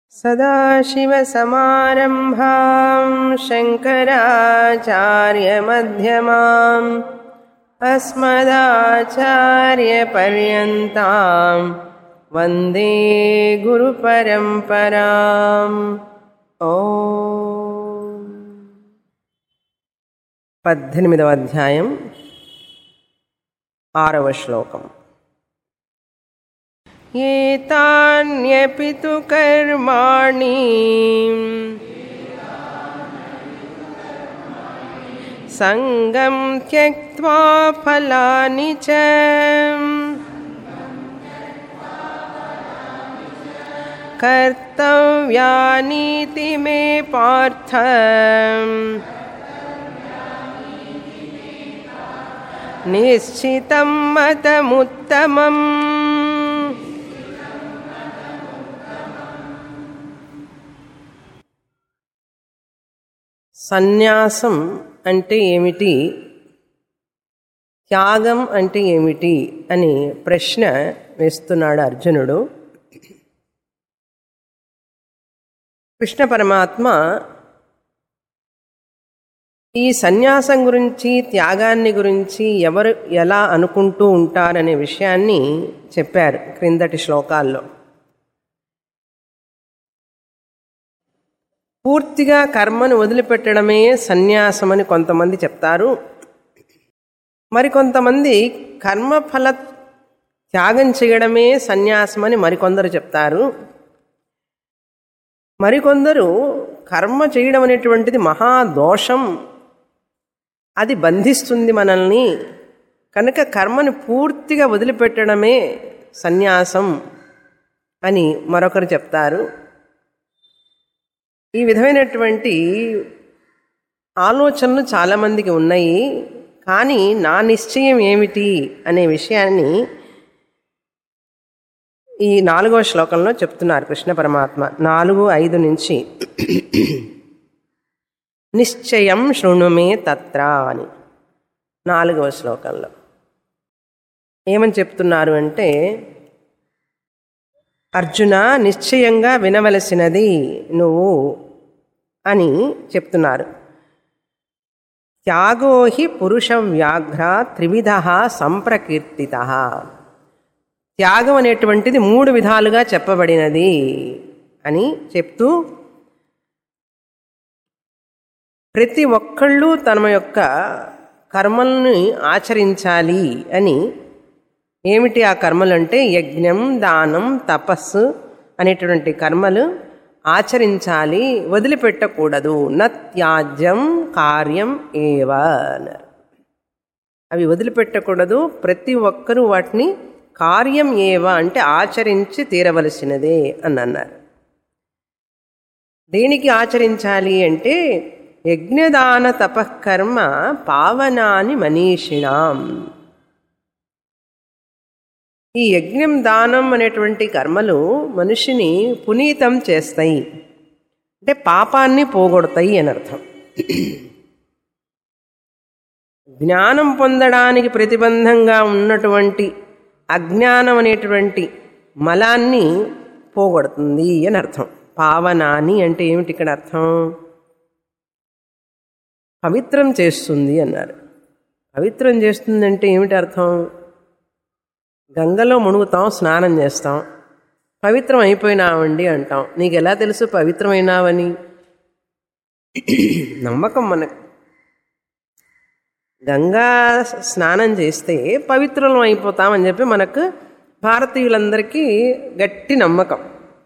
सदाशिवसमारम्भां शङ्कराचार्यमध्यमाम् अस्मदाचार्यपर्यन्तां वन्दे गुरुपरम्पराम् ఓ పద్దెనిమిదవ అధ్యాయం ఆరవ శ్లోకం ఏతాన్యపి తు కర్మాణి సంగం త్యక్త్వా ఫలాని చ कर्तव्यानीति मे पार्थ निश्चितं मतमुत्तमम् సన్యాసం అంటే ఏమిటి త్యాగం అంటే ఏమిటి అని ప్రశ్న వేస్తున్నాడు అర్జునుడు కృష్ణ పరమాత్మ ఈ సన్యాసం గురించి త్యాగాన్ని గురించి ఎవరు ఎలా అనుకుంటూ ఉంటారనే విషయాన్ని చెప్పారు క్రిందటి శ్లోకాల్లో పూర్తిగా కర్మను వదిలిపెట్టడమే సన్యాసం అని కొంతమంది చెప్తారు మరికొంతమంది కర్మఫల త్యాగం చేయడమే సన్యాసం అని మరికొందరు చెప్తారు మరికొందరు కర్మ చేయడం అనేటువంటిది మహాదోషం అది బంధిస్తుంది మనల్ని కనుక కర్మని పూర్తిగా వదిలిపెట్టడమే సన్యాసం అని మరొకరు చెప్తారు ఈ విధమైనటువంటి ఆలోచనలు చాలామందికి ఉన్నాయి కానీ నా నిశ్చయం ఏమిటి అనే విషయాన్ని ఈ నాలుగవ శ్లోకంలో చెప్తున్నారు కృష్ణ పరమాత్మ నాలుగు ఐదు నుంచి నిశ్చయం శృణుమే తత్ర అని నాలుగవ శ్లోకంలో ఏమని చెప్తున్నారు అంటే అర్జున నిశ్చయంగా వినవలసినది నువ్వు అని చెప్తున్నారు త్యాగోహి పురుష వ్యాఘ్ర త్రివిధ సంప్రకీర్తిత త్యాగం అనేటువంటిది మూడు విధాలుగా చెప్పబడినది అని చెప్తూ ప్రతి ఒక్కళ్ళు తమ యొక్క కర్మల్ని ఆచరించాలి అని ఏమిటి ఆ కర్మలు అంటే యజ్ఞం దానం తపస్సు అనేటువంటి కర్మలు ఆచరించాలి వదిలిపెట్టకూడదు నత్యాజ్యం కార్యం ఏవ అన్నారు అవి వదిలిపెట్టకూడదు ప్రతి ఒక్కరూ వాటిని కార్యం ఏవ అంటే ఆచరించి తీరవలసినదే అని అన్నారు దేనికి ఆచరించాలి అంటే యజ్ఞదాన తపకర్మ పావనాని మనీషిణాం ఈ యజ్ఞం దానం అనేటువంటి కర్మలు మనిషిని పునీతం చేస్తాయి అంటే పాపాన్ని పోగొడతాయి అని అర్థం జ్ఞానం పొందడానికి ప్రతిబంధంగా ఉన్నటువంటి అజ్ఞానం అనేటువంటి మలాన్ని పోగొడుతుంది అని అర్థం పావనాని అంటే ఏమిటి ఇక్కడ అర్థం పవిత్రం చేస్తుంది అన్నారు పవిత్రం చేస్తుందంటే ఏమిటి అర్థం గంగలో మునుగుతాం స్నానం చేస్తాం పవిత్రం అయిపోయినావండి అంటాం నీకు ఎలా తెలుసు పవిత్రమైనావని నమ్మకం మనకు గంగా స్నానం చేస్తే పవిత్రం అయిపోతామని చెప్పి మనకు భారతీయులందరికీ గట్టి నమ్మకం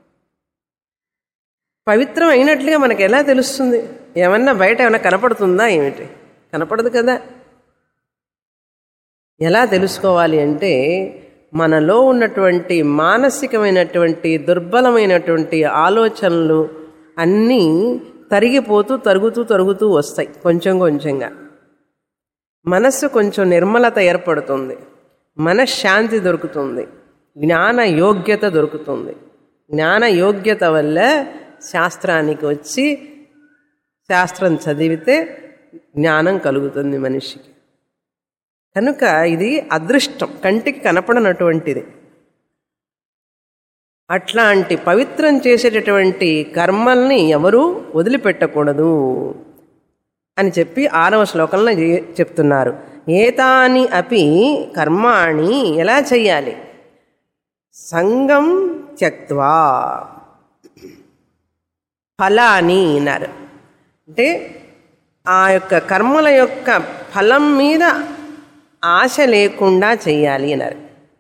పవిత్రం అయినట్లుగా మనకు ఎలా తెలుస్తుంది ఏమన్నా బయట ఏమైనా కనపడుతుందా ఏమిటి కనపడదు కదా ఎలా తెలుసుకోవాలి అంటే మనలో ఉన్నటువంటి మానసికమైనటువంటి దుర్బలమైనటువంటి ఆలోచనలు అన్నీ తరిగిపోతూ తరుగుతూ తరుగుతూ వస్తాయి కొంచెం కొంచెంగా మనస్సు కొంచెం నిర్మలత ఏర్పడుతుంది మనశ్శాంతి దొరుకుతుంది జ్ఞాన యోగ్యత దొరుకుతుంది జ్ఞాన యోగ్యత వల్ల శాస్త్రానికి వచ్చి శాస్త్రం చదివితే జ్ఞానం కలుగుతుంది మనిషికి కనుక ఇది అదృష్టం కంటికి కనపడనటువంటిది అట్లాంటి పవిత్రం చేసేటటువంటి కర్మల్ని ఎవరూ వదిలిపెట్టకూడదు అని చెప్పి ఆరవ శ్లోకంలో ఏ- చెప్తున్నారు ఏతాని అపి కర్మాణి ఎలా చెయ్యాలి సంగం త్యక్వా ఫలాని అన్నారు అంటే ఆ యొక్క కర్మల యొక్క ఫలం మీద ఆశ లేకుండా చెయ్యాలి అన్నారు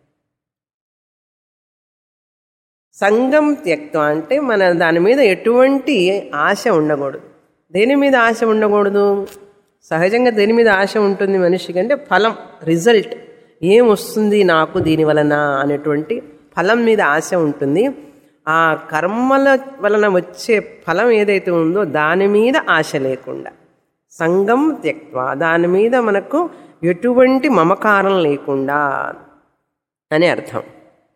సంగం త్యక్తం అంటే మన దాని మీద ఎటువంటి ఆశ ఉండకూడదు దేని మీద ఆశ ఉండకూడదు సహజంగా దేని మీద ఆశ ఉంటుంది మనిషికి అంటే ఫలం రిజల్ట్ ఏం వస్తుంది నాకు దీని వలన అనేటువంటి ఫలం మీద ఆశ ఉంటుంది ఆ కర్మల వలన వచ్చే ఫలం ఏదైతే ఉందో దాని మీద ఆశ లేకుండా సంగం త్యక్వా దాని మీద మనకు ఎటువంటి మమకారం లేకుండా అని అర్థం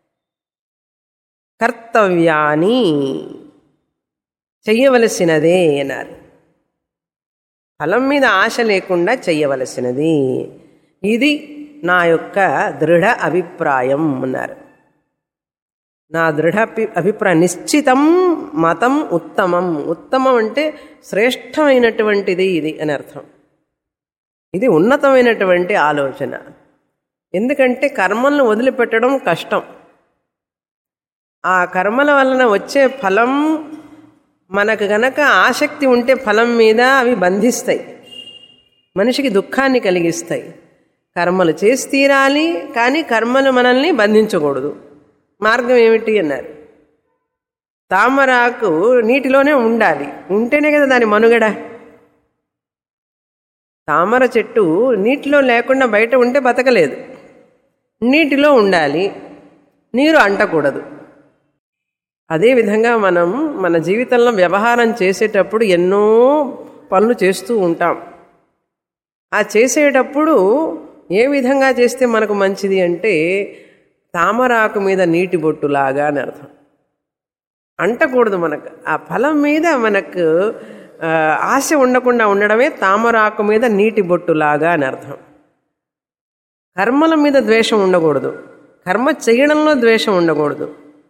కర్తవ్యాని చెయ్యవలసినదే అన్నారు ఫలం మీద ఆశ లేకుండా చెయ్యవలసినది ఇది నా యొక్క దృఢ అభిప్రాయం అన్నారు నా దృఢ అభి- అభిప్రాయం నిశ్చితం మతం ఉత్తమం ఉత్తమం అంటే శ్రేష్టమైనటువంటిది ఇది అని అర్థం ఇది ఉన్నతమైనటువంటి ఆలోచన ఎందుకంటే కర్మలను వదిలిపెట్టడం కష్టం ఆ కర్మల వలన వచ్చే ఫలం మనకు గనక ఆసక్తి ఉంటే ఫలం మీద అవి బంధిస్తాయి మనిషికి దుఃఖాన్ని కలిగిస్తాయి కర్మలు చేసి తీరాలి కానీ కర్మలు మనల్ని బంధించకూడదు మార్గం ఏమిటి అన్నారు తామరాకు నీటిలోనే ఉండాలి ఉంటేనే కదా దాని మనుగడ తామర చెట్టు నీటిలో లేకుండా బయట ఉంటే బతకలేదు నీటిలో ఉండాలి నీరు అంటకూడదు అదేవిధంగా మనం మన జీవితంలో వ్యవహారం చేసేటప్పుడు ఎన్నో పనులు చేస్తూ ఉంటాం ఆ చేసేటప్పుడు ఏ విధంగా చేస్తే మనకు మంచిది అంటే తామరాకు మీద నీటి బొట్టులాగా అని అర్థం అంటకూడదు మనకు ఆ ఫలం మీద మనకు ఆ, ఆశ ఉండకుండా ఉండడమే తామరాకు మీద నీటి బొట్టులాగా అని అర్థం కర్మల మీద ద్వేషం ఉండకూడదు కర్మ చేయడంలో ద్వేషం ఉండకూడదు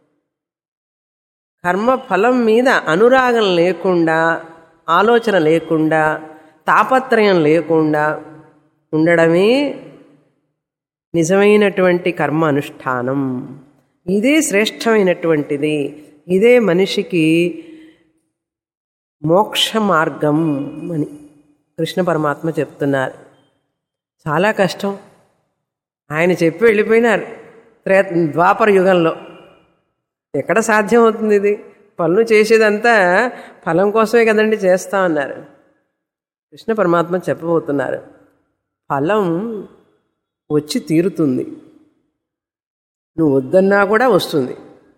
కర్మ ఫలం మీద అనురాగం లేకుండా ఆలోచన లేకుండా తాపత్రయం లేకుండా ఉండడమే నిజమైనటువంటి కర్మ అనుష్ఠానం ఇదే శ్రేష్టమైనటువంటిది ఇదే మనిషికి మోక్ష మార్గం అని కృష్ణ పరమాత్మ చెప్తున్నారు చాలా కష్టం ఆయన చెప్పి వెళ్ళిపోయినారు త్రే ద్వాపర యుగంలో ఎక్కడ సాధ్యం అవుతుంది ఇది పనులు చేసేదంతా ఫలం కోసమే కదండి చేస్తా అన్నారు కృష్ణ పరమాత్మ చెప్పబోతున్నారు ఫలం వచ్చి తీరుతుంది నువ్వు వద్దన్నా కూడా వస్తుంది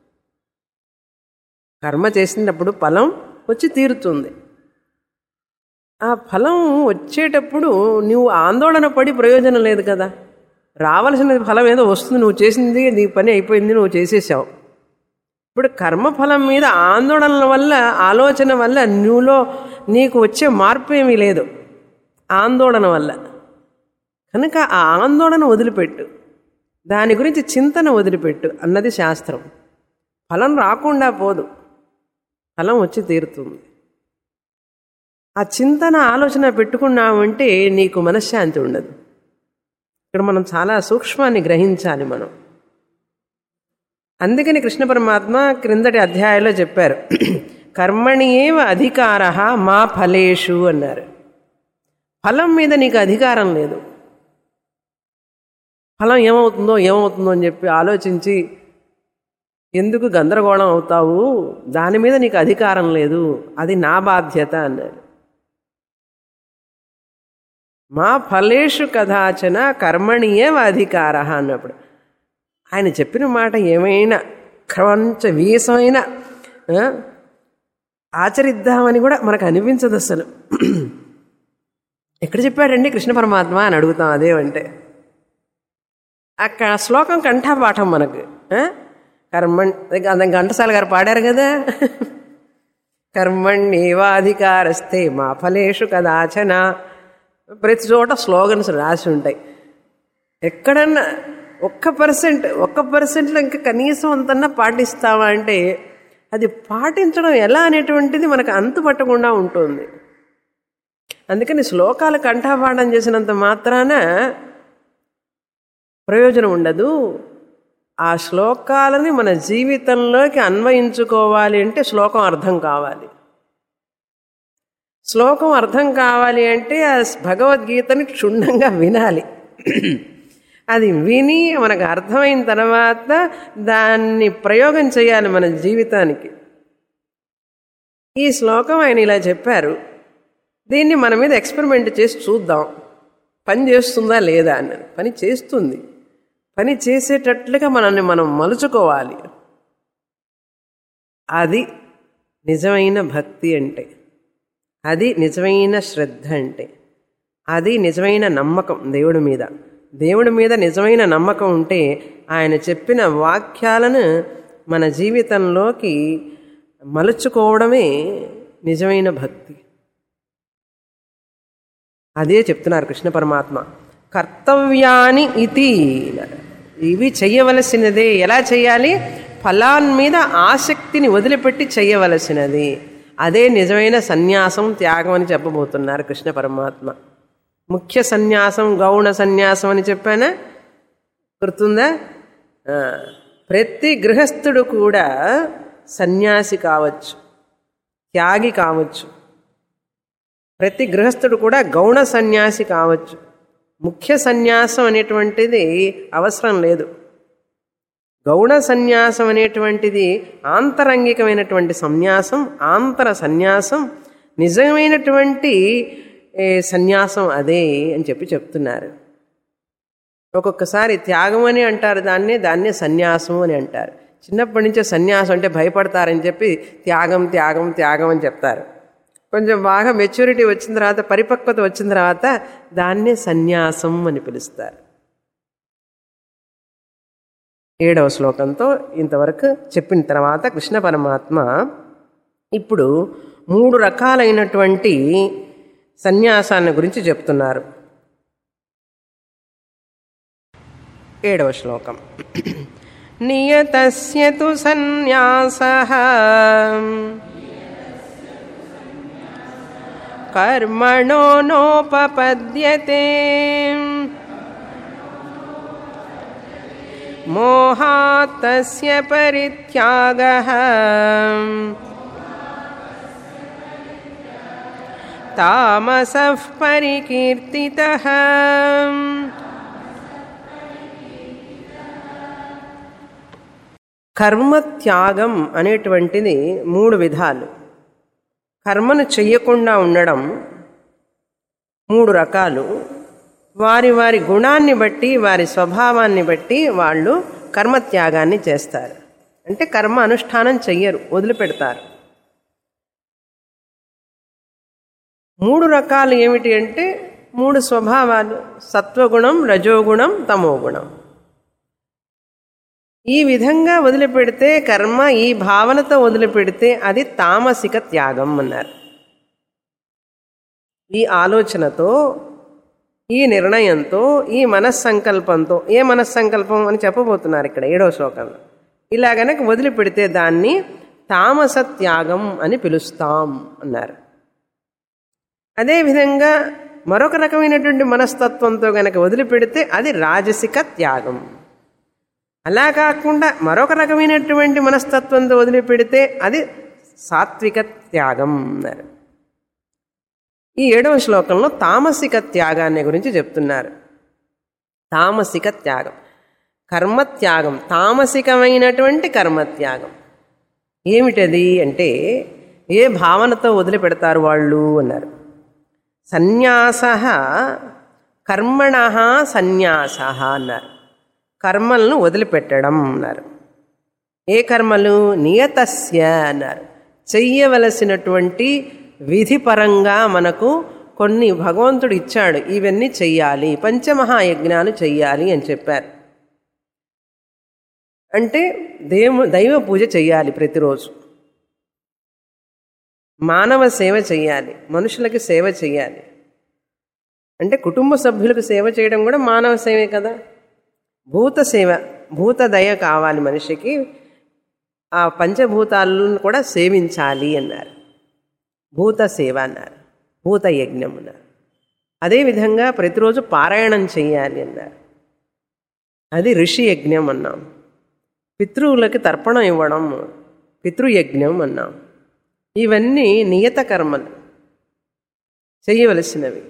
కర్మ చేసినప్పుడు ఫలం వచ్చి తీరుతుంది ఆ ఫలం వచ్చేటప్పుడు నువ్వు ఆందోళన పడి ప్రయోజనం లేదు కదా రావలసిన ఫలం ఏదో వస్తుంది నువ్వు చేసింది నీ పని అయిపోయింది నువ్వు చేసేసావు ఇప్పుడు కర్మఫలం మీద ఆందోళనల వల్ల ఆలోచన వల్ల నువ్వులో నీకు వచ్చే మార్పు ఏమీ లేదు ఆందోళన వల్ల కనుక ఆ ఆందోళన వదిలిపెట్టు దాని గురించి చింతన వదిలిపెట్టు అన్నది శాస్త్రం ఫలం రాకుండా పోదు ఫలం వచ్చి తీరుతుంది ఆ చింతన ఆలోచన పెట్టుకున్నామంటే నీకు మనశ్శాంతి ఉండదు ఇక్కడ మనం చాలా సూక్ష్మాన్ని గ్రహించాలి మనం అందుకని కృష్ణ పరమాత్మ క్రిందటి అధ్యాయంలో చెప్పారు కర్మణి ఏవ అధికార మా ఫలేషు అన్నారు ఫలం మీద నీకు అధికారం లేదు ఫలం ఏమవుతుందో ఏమవుతుందో అని చెప్పి ఆలోచించి ఎందుకు గందరగోళం అవుతావు దాని మీద నీకు అధికారం లేదు అది నా బాధ్యత అన్నారు మా ఫలేషు కదాచన కర్మణీయవ అధికార అన్నప్పుడు ఆయన చెప్పిన మాట ఏమైనా క్రమంచ వీసమైన ఆ, ఆచరిద్దామని కూడా మనకు అనిపించదు అసలు ఎక్కడ చెప్పాడండి కృష్ణ పరమాత్మ అని అడుగుతాం అదేమంటే అక్కడ శ్లోకం కంఠపాఠం మనకు ఆ? కర్మణ్ అదే ఘంటసాల గారు పాడారు కదా కర్మణ్యేవాధికారస్తే మా ఫలేషు కదాచన ప్రతి చోట స్లోగన్స్ రాసి ఉంటాయి ఎక్కడన్నా ఒక్క పర్సెంట్ ఒక్క పర్సెంట్లో ఇంకా కనీసం అంతన్నా పాటిస్తావా అంటే అది పాటించడం ఎలా అనేటువంటిది మనకు అంతు పట్టకుండా ఉంటుంది అందుకని శ్లోకాలు కంఠాపాఠం చేసినంత మాత్రాన ప్రయోజనం ఉండదు ఆ శ్లోకాలని మన జీవితంలోకి అన్వయించుకోవాలి అంటే శ్లోకం అర్థం కావాలి శ్లోకం అర్థం కావాలి అంటే ఆ భగవద్గీతని క్షుణ్ణంగా వినాలి అది విని మనకు అర్థమైన తర్వాత దాన్ని ప్రయోగం చేయాలి మన జీవితానికి ఈ శ్లోకం ఆయన ఇలా చెప్పారు దీన్ని మన మీద ఎక్స్పెరిమెంట్ చేసి చూద్దాం పని చేస్తుందా లేదా అన్నది పని చేస్తుంది పని చేసేటట్లుగా మనల్ని మనం మలుచుకోవాలి అది నిజమైన భక్తి అంటే అది నిజమైన శ్రద్ధ అంటే అది నిజమైన నమ్మకం దేవుడి మీద దేవుడి మీద నిజమైన నమ్మకం ఉంటే ఆయన చెప్పిన వాక్యాలను మన జీవితంలోకి మలుచుకోవడమే నిజమైన భక్తి అదే చెప్తున్నారు కృష్ణ పరమాత్మ కర్తవ్యాని ఇది ఇవి చెయ్యవలసినదే ఎలా చేయాలి ఫలాన్ మీద ఆసక్తిని వదిలిపెట్టి చెయ్యవలసినది అదే నిజమైన సన్యాసం త్యాగం అని చెప్పబోతున్నారు కృష్ణ పరమాత్మ ముఖ్య సన్యాసం గౌణ సన్యాసం అని చెప్పానా గుర్తుందా ఆ, ప్రతి గృహస్థుడు కూడా సన్యాసి కావచ్చు త్యాగి కావచ్చు ప్రతి గృహస్థుడు కూడా గౌణ సన్యాసి కావచ్చు ముఖ్య సన్యాసం అనేటువంటిది అవసరం లేదు గౌణ సన్యాసం అనేటువంటిది ఆంతరంగికమైనటువంటి సన్యాసం ఆంతర సన్యాసం నిజమైనటువంటి ఏ, సన్యాసం అదే అని చెప్పి చెప్తున్నారు ఒక్కొక్కసారి త్యాగం అని అంటారు దాన్ని దాన్నే సన్యాసం అని అంటారు చిన్నప్పటి నుంచే సన్యాసం అంటే భయపడతారని చెప్పి త్యాగం త్యాగం త్యాగం అని చెప్తారు కొంచెం బాగా మెచ్యూరిటీ వచ్చిన తర్వాత పరిపక్వత వచ్చిన తర్వాత దాన్నే సన్యాసం అని పిలుస్తారు ఏడవ శ్లోకంతో ఇంతవరకు చెప్పిన తర్వాత కృష్ణ పరమాత్మ ఇప్పుడు మూడు రకాలైనటువంటి సన్యాసాన్ని గురించి చెప్తున్నారు ఏడవ శ్లోకం నియతస్య తు సన్యాసః కర్మణో నోపపద్యతే మోహాత్ తస్య పరిత్యాగः తామసః పరికీర్తితः కర్మత్యాగం అనేటువంటిది మూడు విధాలు కర్మను చెయ్యకుండా ఉండడం మూడు రకాలు వారి వారి గుణాన్ని బట్టి వారి స్వభావాన్ని బట్టి వాళ్ళు కర్మత్యాగాన్ని చేస్తారు అంటే కర్మ అనుష్ఠానం చెయ్యరు వదిలిపెడతారు మూడు రకాలు ఏమిటి అంటే మూడు స్వభావాలు సత్వగుణం రజోగుణం తమోగుణం ఈ విధంగా వదిలిపెడితే కర్మ ఈ భావనతో వదిలిపెడితే అది తామసిక త్యాగం అన్నారు ఈ ఆలోచనతో ఈ నిర్ణయంతో ఈ మనస్సంకల్పంతో ఏ మనస్సంకల్పం అని చెప్పబోతున్నారు ఇక్కడ ఏడవ శ్లోకంలో ఇలా గనక వదిలిపెడితే దాన్ని తామస త్యాగం అని పిలుస్తాం అన్నారు అదేవిధంగా మరొక రకమైనటువంటి మనస్తత్వంతో గనక వదిలిపెడితే అది రాజసిక త్యాగం అలా కాకుండా మరొక రకమైనటువంటి మనస్తత్వంతో వదిలిపెడితే అది సాత్విక త్యాగం అన్నారు ఈ ఏడవ శ్లోకంలో తామసిక త్యాగాన్ని గురించి చెప్తున్నారు తామసిక త్యాగం కర్మత్యాగం తామసికమైనటువంటి కర్మత్యాగం ఏమిటది అంటే ఏ భావనతో వదిలిపెడతారు వాళ్ళు అన్నారు సన్యాస కర్మణ సన్యాస అన్నారు కర్మలను వదిలిపెట్టడం అన్నారు ఏ కర్మలు నియతస్య అన్నారు చెయ్యవలసినటువంటి విధిపరంగా మనకు కొన్ని భగవంతుడు ఇచ్చాడు ఇవన్నీ చెయ్యాలి పంచమహాయజ్ఞాలు చెయ్యాలి అని చెప్పారు అంటే దేవు దైవ పూజ చెయ్యాలి ప్రతిరోజు మానవ సేవ చెయ్యాలి మనుషులకి సేవ చెయ్యాలి అంటే కుటుంబ సభ్యులకు సేవ చేయడం కూడా మానవ సేవే కదా భూత సేవ భూతదయ కావాలి మనిషికి ఆ పంచభూతాలను కూడా సేవించాలి అన్నారు భూత సేవ అన్నారు భూత యజ్ఞం అన్నారు అదేవిధంగా ప్రతిరోజు పారాయణం చేయాలి అన్నారు అది ఋషి యజ్ఞం అన్నాం పితృవులకి తర్పణం ఇవ్వడం పితృయజ్ఞం అన్నాం ఇవన్నీ నియత కర్మలు చేయవలసినవి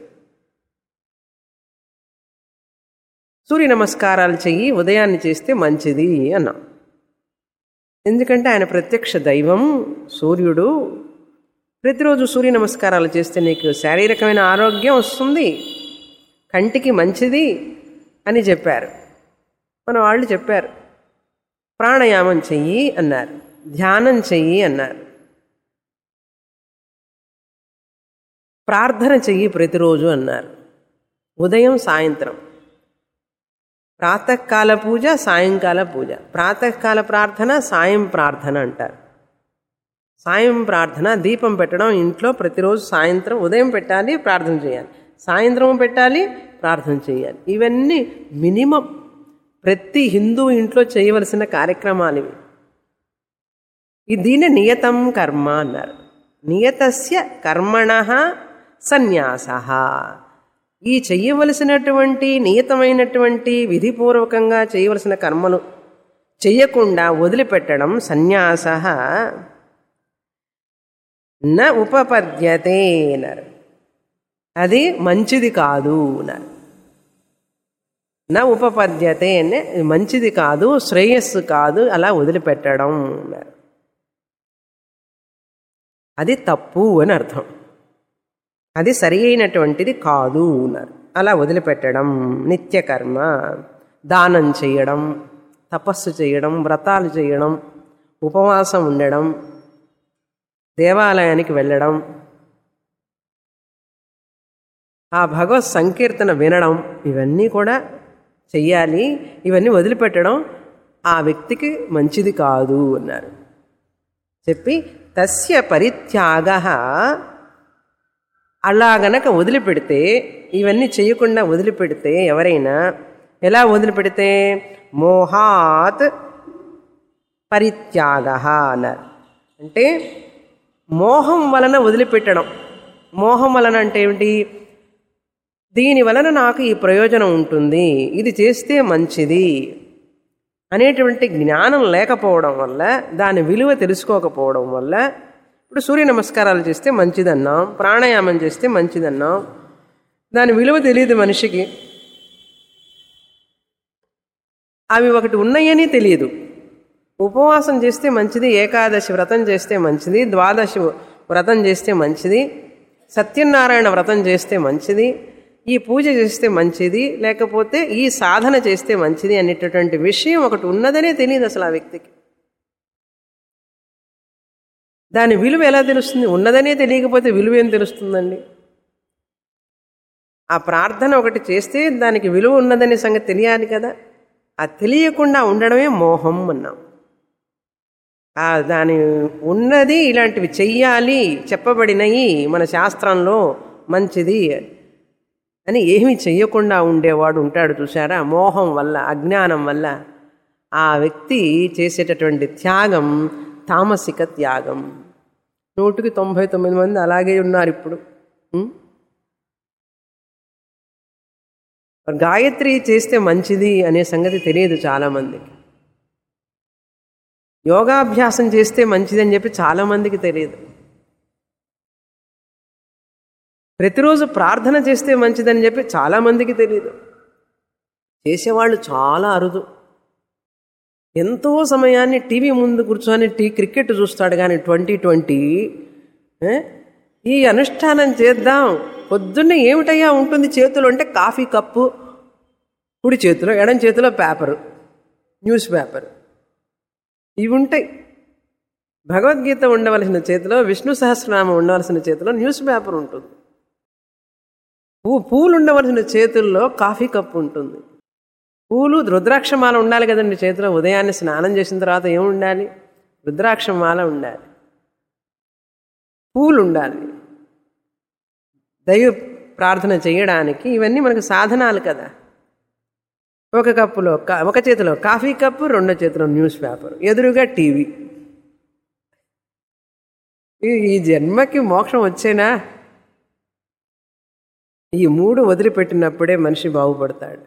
సూర్య నమస్కారాలు చెయ్యి ఉదయాన్ని చేస్తే మంచిది అన్నాం ఎందుకంటే ఆయన ప్రత్యక్ష దైవం సూర్యుడు ప్రతిరోజు సూర్య నమస్కారాలు చేస్తే నీకు శారీరకమైన ఆరోగ్యం వస్తుంది కంటికి మంచిది అని చెప్పారు మన వాళ్ళు చెప్పారు ప్రాణాయామం చెయ్యి అన్నారు ధ్యానం చెయ్యి అన్నారు ప్రార్థన చెయ్యి ప్రతిరోజు అన్నారు ఉదయం సాయంత్రం ప్రాతకాల పూజ సాయంకాల పూజ ప్రాతకాల ప్రార్థన సాయం ప్రార్థన అంటారు సాయం ప్రార్థన దీపం పెట్టడం ఇంట్లో ప్రతిరోజు సాయంత్రం ఉదయం పెట్టాలి ప్రార్థన చేయాలి సాయంత్రం పెట్టాలి ప్రార్థన చేయాలి ఇవన్నీ మినిమం ప్రతి హిందూ ఇంట్లో చేయవలసిన కార్యక్రమాలు ఇవి ఈ దీని నియతం కర్మ అన్నారు నియతస్య కర్మణ సన్యాస ఈ చెయ్యవలసినటువంటి నియతమైనటువంటి విధిపూర్వకంగా చేయవలసిన కర్మలు చెయ్యకుండా వదిలిపెట్టడం సన్యాస న ఉపపద్యతే అన్నారు అది మంచిది కాదు అన్నారు నా ఉపపద్యతే అంటే మంచిది కాదు శ్రేయస్సు కాదు అలా వదిలిపెట్టడం అన్నారు అది తప్పు అని అర్థం అది సరి అయినటువంటిది కాదు అన్నారు అలా వదిలిపెట్టడం నిత్యకర్మ దానం చేయడం తపస్సు చేయడం వ్రతాలు చేయడం ఉపవాసం ఉండడం దేవాలయానికి వెళ్ళడం ఆ భగవత్ సంకీర్తన వినడం ఇవన్నీ కూడా చెయ్యాలి ఇవన్నీ వదిలిపెట్టడం ఆ వ్యక్తికి మంచిది కాదు అన్నారు చెప్పి తస్య పరిత్యాగ అలా గనక వదిలిపెడితే ఇవన్నీ చేయకుండా వదిలిపెడితే ఎవరైనా ఎలా వదిలిపెడితే మోహాత్ పరిత్యాగ అన్నారు అంటే మోహం వలన వదిలిపెట్టడం మోహం వలన అంటే ఏమిటి దీని వలన నాకు ఈ ప్రయోజనం ఉంటుంది ఇది చేస్తే మంచిది అనేటువంటి జ్ఞానం లేకపోవడం వల్ల దాని విలువ తెలుసుకోకపోవడం వల్ల ఇప్పుడు సూర్య నమస్కారాలు చేస్తే మంచిదన్నాం ప్రాణాయామం చేస్తే మంచిదన్నాం దాని విలువ తెలియదు మనిషికి అవి ఒకటి ఉన్నాయని తెలియదు ఉపవాసం చేస్తే మంచిది ఏకాదశి వ్రతం చేస్తే మంచిది ద్వాదశి వ్రతం చేస్తే మంచిది సత్యనారాయణ వ్రతం చేస్తే మంచిది ఈ పూజ చేస్తే మంచిది లేకపోతే ఈ సాధన చేస్తే మంచిది అనేటటువంటి విషయం ఒకటి ఉన్నదనే తెలియదు అసలు ఆ వ్యక్తికి దాని విలువ ఎలా తెలుస్తుంది ఉన్నదనే తెలియకపోతే విలువ ఏం తెలుస్తుందండి ఆ ప్రార్థన ఒకటి చేస్తే దానికి విలువ ఉన్నదనే సంగతి తెలియాలి కదా ఆ తెలియకుండా ఉండడమే మోహం అన్నాం ఆ దాని ఉన్నది ఇలాంటివి చెయ్యాలి చెప్పబడినవి మన శాస్త్రంలో మంచిది అని ఏమీ చెయ్యకుండా ఉండేవాడు ఉంటాడు చూసారా మోహం వల్ల అజ్ఞానం వల్ల ఆ వ్యక్తి చేసేటటువంటి త్యాగం తామసిక త్యాగం నూటికి తొంభై తొమ్మిది మంది అలాగే ఉన్నారు ఇప్పుడు ఉం? గాయత్రి చేస్తే మంచిది అనే సంగతి తెలియదు చాలామందికి యోగాభ్యాసం చేస్తే మంచిది అని చెప్పి చాలామందికి తెలియదు ప్రతిరోజు ప్రార్థన చేస్తే మంచిదని చెప్పి చాలామందికి తెలియదు చేసేవాళ్ళు చాలా అరుదు ఎంతో సమయాన్ని టీవీ ముందు కూర్చొని టీ క్రికెట్ చూస్తాడు కానీ ట్వంటీ ట్వంటీ ఈ అనుష్ఠానం చేద్దాం పొద్దున్నే ఏమిటయ్యా ఉంటుంది చేతిలో అంటే కాఫీ కప్పు కుడి చేతిలో ఎడం చేతిలో పేపరు న్యూస్ పేపర్ ఇవి ఉంటాయి భగవద్గీత ఉండవలసిన చేతిలో విష్ణు సహస్రనామం ఉండవలసిన చేతిలో న్యూస్ పేపర్ ఉంటుంది పూ పూలు ఉండవలసిన చేతుల్లో కాఫీ కప్పు ఉంటుంది పూలు రుద్రాక్షమాల ఉండాలి కదండి చేతిలో ఉదయాన్నే స్నానం చేసిన తర్వాత ఏం ఉండాలి రుద్రాక్షమాల ఉండాలి పూలు ఉండాలి దైవ ప్రార్థన చేయడానికి ఇవన్నీ మనకు సాధనాలు కదా ఒక కప్పులో కా- ఒక చేతిలో కాఫీ కప్పు రెండో చేతిలో న్యూస్ పేపర్ ఎదురుగా టీవీ ఈ- ఈ జన్మకి మోక్షం వచ్చేనా ఈ మూడు వదిలిపెట్టినప్పుడే మనిషి బాగుపడతాడు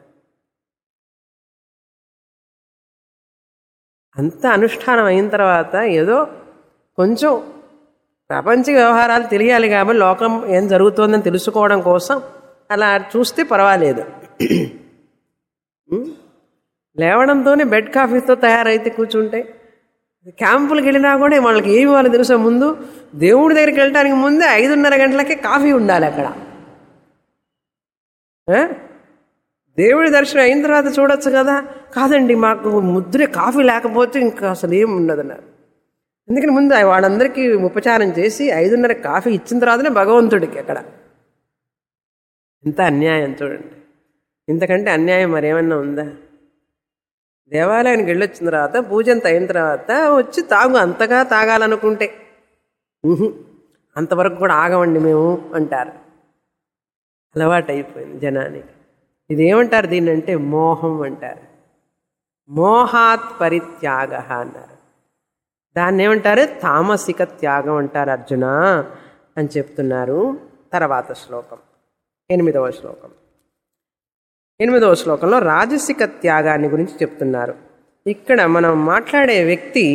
అంత అనుష్ఠానం అయిన తర్వాత ఏదో కొంచెం ప్రపంచ వ్యవహారాలు తెలియాలి కాబట్టి లోకం ఏం జరుగుతోందని తెలుసుకోవడం కోసం అలా చూస్తే పర్వాలేదు ఉం? లేవడంతోనే బెడ్ కాఫీతో తయారైతే కూర్చుంటే క్యాంపులకు వెళ్ళినా కూడా వాళ్ళకి ఏమి వాళ్ళు తెలుసా ముందు దేవుడి దగ్గరికి వెళ్ళడానికి ముందే ఐదున్నర గంటలకే కాఫీ ఉండాలి అక్కడ ఆ? దేవుడి దర్శనం అయిన తర్వాత చూడొచ్చు కదా కాదండి మాకు ముద్రే కాఫీ లేకపోతే ఇంకా అసలు ఏం ఉండదన్నారు ఎందుకని ముందు వాళ్ళందరికీ ఉపచారం చేసి ఐదున్నర కాఫీ ఇచ్చిన తర్వాతనే భగవంతుడికి అక్కడ ఎంత అన్యాయం చూడండి ఇంతకంటే అన్యాయం మరేమన్నా ఉందా దేవాలయానికి వెళ్ళొచ్చిన తర్వాత పూజ అంత అయిన తర్వాత వచ్చి తాగు అంతగా తాగాలనుకుంటే ఉహు, అంతవరకు కూడా ఆగమండి మేము అంటారు అలవాటు అయిపోయింది జనానికి ఇదేమంటారు దీన్ని అంటే మోహం అంటారు మోహాత్ పరిత్యాగ అన్నారు దాన్ని ఏమంటారు తామసిక త్యాగం అంటారు అర్జున అని చెప్తున్నారు తర్వాత శ్లోకం ఎనిమిదవ శ్లోకం ఎనిమిదవ శ్లోకంలో రాజసిక త్యాగాన్ని గురించి చెప్తున్నారు ఇక్కడ మనం మాట్లాడే వ్యక్తి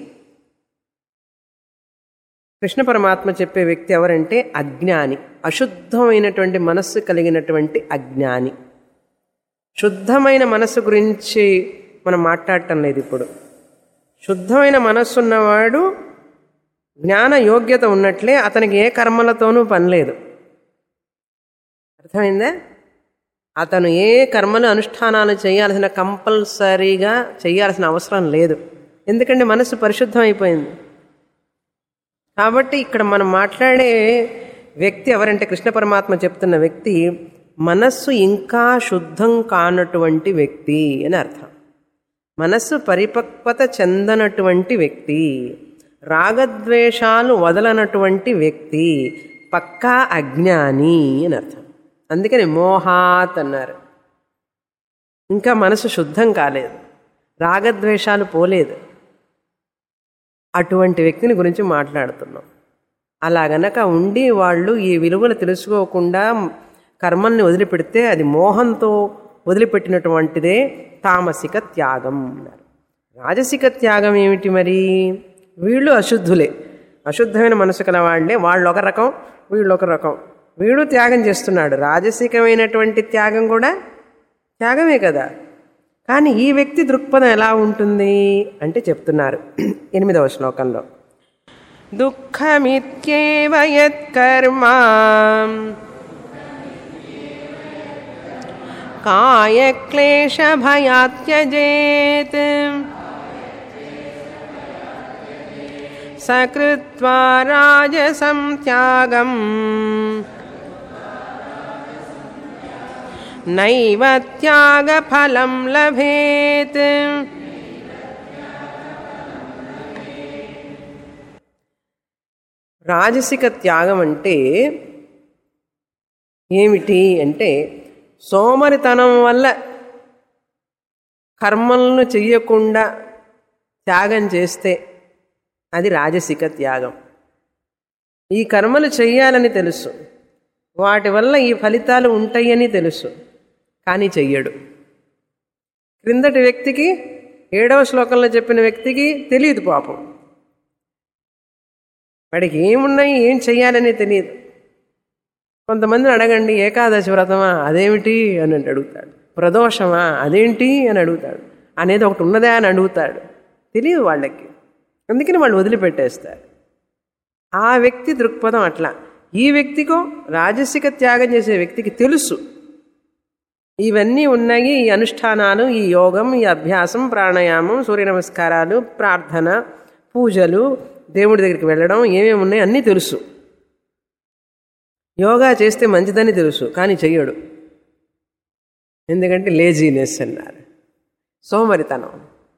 కృష్ణ పరమాత్మ చెప్పే వ్యక్తి ఎవరంటే అజ్ఞాని అశుద్ధమైనటువంటి మనస్సు కలిగినటువంటి అజ్ఞాని శుద్ధమైన మనస్సు గురించి మనం మాట్లాడటం లేదు ఇప్పుడు శుద్ధమైన మనస్సు ఉన్నవాడు జ్ఞాన యోగ్యత ఉన్నట్లే అతనికి ఏ కర్మలతోనూ పని లేదు అర్థమైందా అతను ఏ కర్మలు అనుష్ఠానాలు చేయాల్సిన కంపల్సరీగా చేయాల్సిన అవసరం లేదు ఎందుకంటే మనసు పరిశుద్ధం అయిపోయింది కాబట్టి ఇక్కడ మనం మాట్లాడే వ్యక్తి ఎవరంటే కృష్ణ పరమాత్మ చెప్తున్న వ్యక్తి మనస్సు ఇంకా శుద్ధం కానటువంటి వ్యక్తి అని అర్థం మనస్సు పరిపక్వత చెందనటువంటి వ్యక్తి రాగద్వేషాలు వదలనటువంటి వ్యక్తి పక్కా అజ్ఞాని అని అర్థం అందుకని మోహాత్ అన్నారు ఇంకా మనసు శుద్ధం కాలేదు రాగద్వేషాలు పోలేదు అటువంటి వ్యక్తిని గురించి మాట్లాడుతున్నాం అలా గనక ఉండి వాళ్ళు ఈ విలువలు తెలుసుకోకుండా కర్మల్ని వదిలిపెడితే అది మోహంతో వదిలిపెట్టినటువంటిదే తామసిక త్యాగం అన్నారు రాజసిక త్యాగం ఏమిటి మరి వీళ్ళు అశుద్ధులే అశుద్ధమైన మనసు కల వాళ్ళే వాళ్ళు ఒక రకం వీళ్ళు ఒక రకం వీడు త్యాగం చేస్తున్నాడు రాజసికమైనటువంటి త్యాగం కూడా త్యాగమే కదా కానీ ఈ వ్యక్తి దృక్పథం ఎలా ఉంటుంది అంటే చెప్తున్నారు ఎనిమిదవ శ్లోకంలో దుఃఖమిత్యేవ యత్కర్మ కాయక్లేశభయాత్యజేత్ సకృత్వా రాజసం త్యాగం నైవ త్యాగఫలం లభేత్ రాజసిక త్యాగం అంటే ఏమిటి అంటే సోమరితనం వల్ల కర్మలను చెయ్యకుండా త్యాగం చేస్తే అది రాజసిక త్యాగం ఈ కర్మలు చెయ్యాలని తెలుసు వాటి వల్ల ఈ ఫలితాలు ఉంటాయని తెలుసు కానీ చెయ్యడు క్రిందటి వ్యక్తికి ఏడవ శ్లోకంలో చెప్పిన వ్యక్తికి తెలియదు పాపం వాడికి ఏమున్నాయి ఏం చెయ్యాలని తెలియదు కొంతమందిని అడగండి ఏకాదశి వ్రతమా అదేమిటి అని అడుగుతాడు ప్రదోషమా అదేంటి అని అడుగుతాడు అనేది ఒకటి ఉన్నదా అని అడుగుతాడు తెలియదు వాళ్ళకి అందుకని వాళ్ళు వదిలిపెట్టేస్తారు ఆ వ్యక్తి దృక్పథం అట్లా ఈ వ్యక్తికో రాజసిక త్యాగం చేసే వ్యక్తికి తెలుసు ఇవన్నీ ఉన్నాయి ఈ అనుష్ఠానాలు ఈ యోగం ఈ అభ్యాసం ప్రాణాయామం సూర్య నమస్కారాలు ప్రార్థన పూజలు దేవుడి దగ్గరికి వెళ్ళడం ఏమేమి ఉన్నాయి అన్నీ తెలుసు యోగా చేస్తే మంచిదని తెలుసు కానీ చెయ్యడు ఎందుకంటే లేజీనెస్ అన్నారు సోమరితనం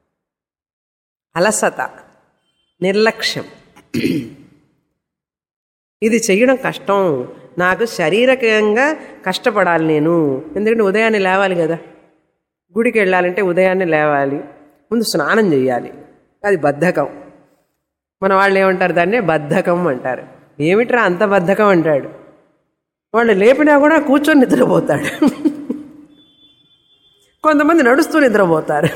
అలసత నిర్లక్ష్యం ఇది చెయ్యడం కష్టం నాకు శారీరకంగా కష్టపడాలి నేను ఎందుకంటే ఉదయాన్నే లేవాలి కదా గుడికి వెళ్ళాలంటే ఉదయాన్నే లేవాలి ముందు స్నానం చేయాలి అది బద్ధకం మన వాళ్ళు ఏమంటారు దాన్నే బద్ధకం అంటారు ఏమిట్రా అంత బద్ధకం అంటాడు వాళ్ళు లేపినా కూడా కూర్చొని నిద్రపోతాడు కొంతమంది నడుస్తూ నిద్రపోతారు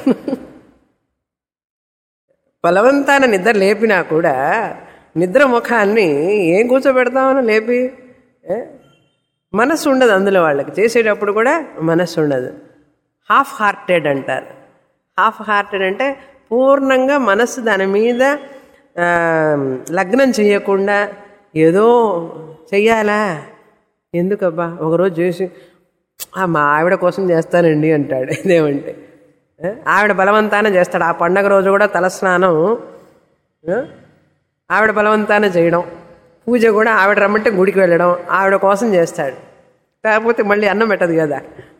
బలవంతాన నిద్ర లేపినా కూడా నిద్ర ముఖాన్ని ఏం కూర్చోబెడతామని లేపి ఏ? మనస్సు ఉండదు అందులో వాళ్ళకి చేసేటప్పుడు కూడా మనస్సు ఉండదు హాఫ్ హార్టెడ్ అంటారు హాఫ్ హార్టెడ్ అంటే పూర్ణంగా మనస్సు దాని మీద ఆ, లగ్నం చేయకుండా ఏదో చెయ్యాలా ఎందుకబ్బా ఒకరోజు చేసి "ఆ, మా ఆవిడ కోసం చేస్తానండి అంటాడు ఇదేమంటే ఆ, ఆవిడ బలవంతాన చేస్తాడు ఆ పండగ రోజు కూడా తలస్నానం ఆ, ఆవిడ బలవంతాన చేయడం పూజ కూడా ఆవిడ రమ్మంటే గుడికి వెళ్ళడం ఆవిడ కోసం చేస్తాడు కాకపోతే మళ్ళీ అన్నం పెట్టదు కదా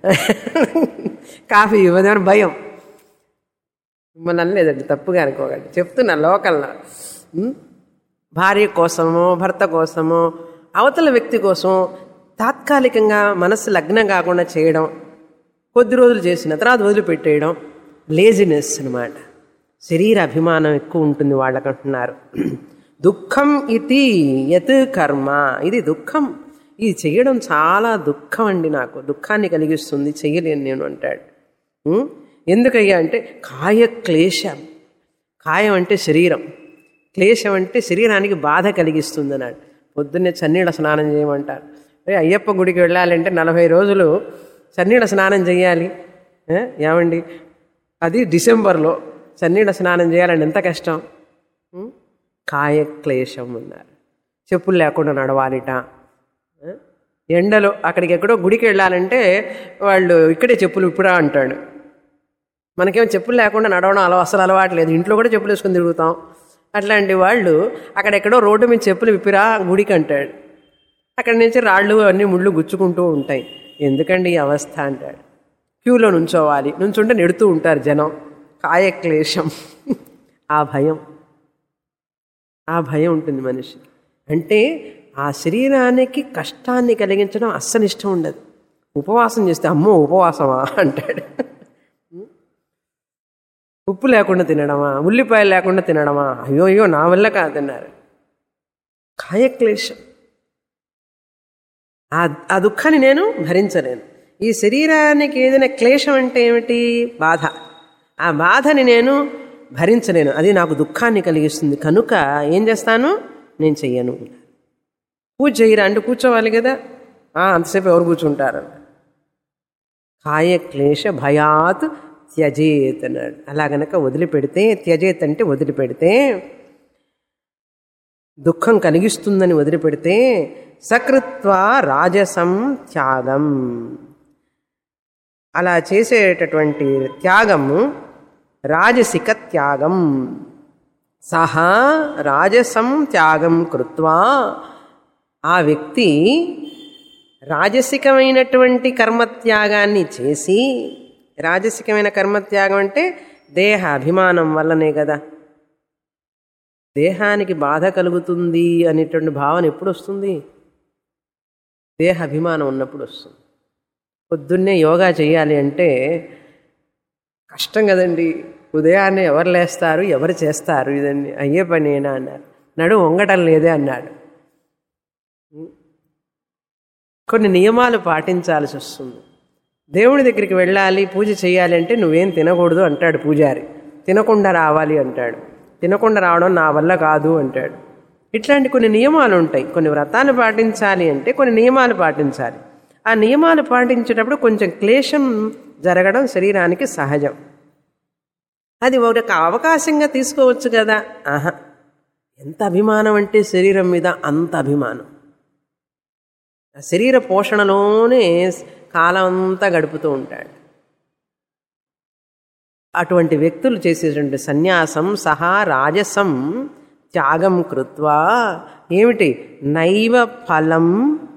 కాఫీ ఇవ్వదేమని భయం మిమ్మల్ని అనలేదండి తప్పుగా అనుకోకండి చెప్తున్నా లోకల్లో ఉం? భార్య కోసమో భర్త కోసమో అవతల వ్యక్తి కోసం తాత్కాలికంగా మనస్సు లగ్నం కాకుండా చేయడం కొద్ది రోజులు చేసిన తర్వాత వదిలిపెట్టేయడం లేజినెస్ అనమాట శరీర అభిమానం ఎక్కువ ఉంటుంది వాళ్ళకంటున్నారు దుఃఖం ఇది యత్ కర్మ ఇది దుఃఖం ఇది చేయడం చాలా దుఃఖం అండి నాకు దుఃఖాన్ని కలిగిస్తుంది చెయ్యలేను నేను అంటాడు ఉం? ఎందుకయ్యా అంటే కాయ క్లేశం కాయం అంటే శరీరం క్లేశం అంటే శరీరానికి బాధ కలిగిస్తుంది అన్నాడు పొద్దున్నే చన్నీళ్ళ స్నానం చేయమంటారు అరే అయ్యప్ప గుడికి వెళ్ళాలంటే నలభై రోజులు చన్నీళ్ళ స్నానం చేయాలి ఏ? ఏమండి అది డిసెంబర్లో చన్నీళ్ళ స్నానం చేయాలంటే ఎంత కష్టం ఉం? కాయ క్లేశం అన్నారు చెప్పులు లేకుండా నడవాలిట ఏ? ఎండలో అక్కడికి ఎక్కడో గుడికి వెళ్ళాలంటే వాళ్ళు ఇక్కడే చెప్పులు ఇప్పుడా అంటాడు మనకేం చెప్పులు లేకుండా నడవడం అలవా అసలు అలవాటు లేదు ఇంట్లో కూడా చెప్పులు వేసుకొని తిరుగుతాం అట్లాంటి వాళ్ళు అక్కడెక్కడో రోడ్డు మీద చెప్పులు విప్పిరా గుడికి అంటాడు అక్కడి నుంచి రాళ్ళు అన్నీ ముళ్ళు గుచ్చుకుంటూ ఉంటాయి ఎందుకండి ఈ అవస్థ అంటాడు క్యూలో నుంచోవాలి నుంచుంటే నెడుతూ ఉంటారు జనం కాయ క్లేశం ఆ భయం ఆ భయం ఉంటుంది మనిషికి అంటే ఆ శరీరానికి కష్టాన్ని కలిగించడం అస్సలు ఇష్టం ఉండదు ఉపవాసం చేస్తే అమ్మో ఉపవాసమా అంటాడు ఉప్పు లేకుండా తినడమా ఉల్లిపాయలు లేకుండా తినడమా అయ్యో అయ్యో నా వల్ల కాదన్నారు కాయక్లేశం ఆ ఆ దుఃఖాన్ని నేను భరించలేను ఈ శరీరానికి ఏదైనా క్లేశం అంటే ఏమిటి బాధ ఆ బాధని నేను భరించలేను అది నాకు దుఃఖాన్ని కలిగిస్తుంది కనుక ఏం చేస్తాను నేను చెయ్యను పూజ చేయరా అంటే కూర్చోవాలి కదా "ఆ, అంతసేపు ఎవరు కూర్చుంటారు కాయ క్లేశ భయాత్ త్యజేత్ అన్నాడు అలా గనక వదిలిపెడితే త్యజేత్ అంటే వదిలిపెడితే దుఃఖం కలిగిస్తుందని వదిలిపెడితే సకృత్వ రాజసం త్యాగం అలా చేసేటటువంటి త్యాగము రాజసిక త్యాగం సహా రాజసం త్యాగం కృత్వా ఆ వ్యక్తి రాజసికమైనటువంటి కర్మత్యాగాన్ని చేసి రాజసికమైన కర్మత్యాగం అంటే దేహ అభిమానం వల్లనే కదా దేహానికి బాధ కలుగుతుంది అనేటువంటి భావన ఎప్పుడు వస్తుంది దేహ అభిమానం ఉన్నప్పుడు వస్తుంది పొద్దున్నే యోగా చేయాలి అంటే కష్టం కదండి ఉదయాన్నే ఎవరు లేస్తారు ఎవరు చేస్తారు ఇదండి అయ్యే పనేనా అన్నారు నడు వంగటం లేదే అన్నాడు కొన్ని నియమాలు పాటించాల్సి వస్తుంది దేవుడి దగ్గరికి వెళ్ళాలి పూజ చేయాలి అంటే నువ్వేం తినకూడదు అంటాడు పూజారి తినకుండా రావాలి అంటాడు తినకుండా రావడం నా వల్ల కాదు అంటాడు ఇట్లాంటి కొన్ని నియమాలు ఉంటాయి కొన్ని వ్రతాలు పాటించాలి అంటే కొన్ని నియమాలు పాటించాలి ఆ నియమాలు పాటించేటప్పుడు కొంచెం క్లేశం జరగడం శరీరానికి సహజం అది ఒక అవకాశంగా తీసుకోవచ్చు కదా ఆహా ఎంత అభిమానం అంటే శరీరం మీద అంత అభిమానం ఆ శరీర పోషణలోనే కాలం అంతా గడుపుతూ ఉంటాడు అటువంటి వ్యక్తులు చేసేటువంటి సన్యాసం సహా రాజసం త్యాగం కృత్వా ఏమిటి నైవ ఫలం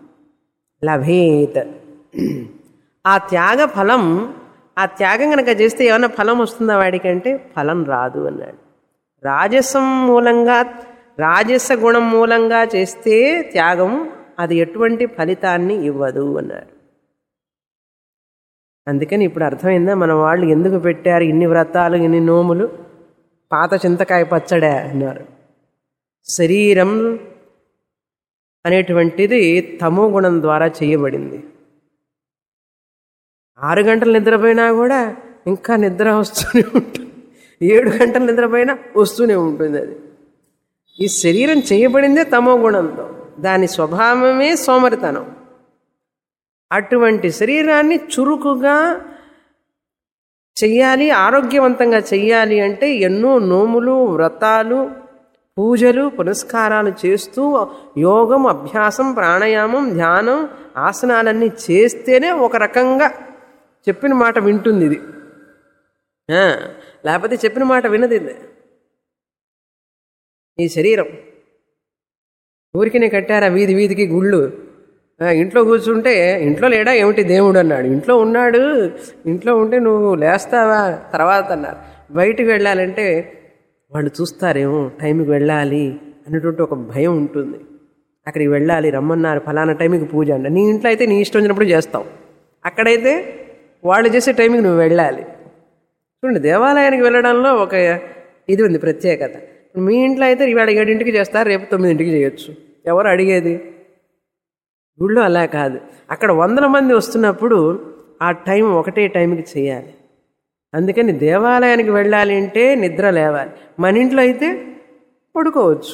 లభేత్ ఆ త్యాగ ఫలం ఆ త్యాగం కనుక చేస్తే ఏమైనా ఫలం వస్తుందా వాడికి అంటే ఫలం రాదు అన్నాడు రాజసం మూలంగా రాజస గుణం మూలంగా చేస్తే త్యాగం అది ఎటువంటి ఫలితాన్ని ఇవ్వదు అన్నాడు అందుకని ఇప్పుడు అర్థమైందా మన వాళ్ళు ఎందుకు పెట్టారు ఇన్ని వ్రతాలు ఇన్ని నోములు పాత చింతకాయ పచ్చడే అన్నారు శరీరం అనేటువంటిది తమో గుణం ద్వారా చేయబడింది ఆరు గంటలు నిద్రపోయినా కూడా ఇంకా నిద్ర వస్తూనే ఉంటుంది ఏడు గంటలు నిద్రపోయినా వస్తూనే ఉంటుంది అది ఈ శరీరం చేయబడిందే తమో గుణంతో దాని స్వభావమే సోమరితనం అటువంటి శరీరాన్ని చురుకుగా చెయ్యాలి ఆరోగ్యవంతంగా చెయ్యాలి అంటే ఎన్నో నోములు వ్రతాలు పూజలు పునస్కారాలు చేస్తూ యోగం అభ్యాసం ప్రాణాయామం ధ్యానం ఆసనాలన్నీ చేస్తేనే ఒక రకంగా చెప్పిన మాట వింటుంది ఇది ఆ, లేకపోతే చెప్పిన మాట వినది ఇది ఈ శరీరం ఊరికినే కట్టారా వీధి వీధికి గుళ్ళు ఆ, ఇంట్లో కూర్చుంటే ఇంట్లో లేడా ఏమిటి దేవుడు అన్నాడు ఇంట్లో ఉన్నాడు ఇంట్లో ఉంటే నువ్వు లేస్తావా తర్వాత అన్నారు బయటికి వెళ్ళాలంటే వాళ్ళు చూస్తారేమో టైంకి వెళ్ళాలి అనేటువంటి ఒక భయం ఉంటుంది అక్కడికి వెళ్ళాలి రమ్మన్నారు ఫలానా టైంకి పూజ అంట నీ ఇంట్లో అయితే నీ ఇష్టం వచ్చినప్పుడు చేస్తావు అక్కడైతే వాళ్ళు చేసే టైంకి నువ్వు వెళ్ళాలి చూడండి దేవాలయానికి వెళ్ళడంలో ఒక ఇది ఉంది ప్రత్యేకత మీ ఇంట్లో అయితే ఇవాళ ఏడింటికి చేస్తారు రేపు తొమ్మిదింటికి చేయొచ్చు ఎవరు అడిగేది గుళ్ళో అలా కాదు అక్కడ వందల మంది వస్తున్నప్పుడు ఆ టైం ఒకటే టైంకి చేయాలి అందుకని దేవాలయానికి వెళ్ళాలి అంటే నిద్ర లేవాలి మన ఇంట్లో అయితే పడుకోవచ్చు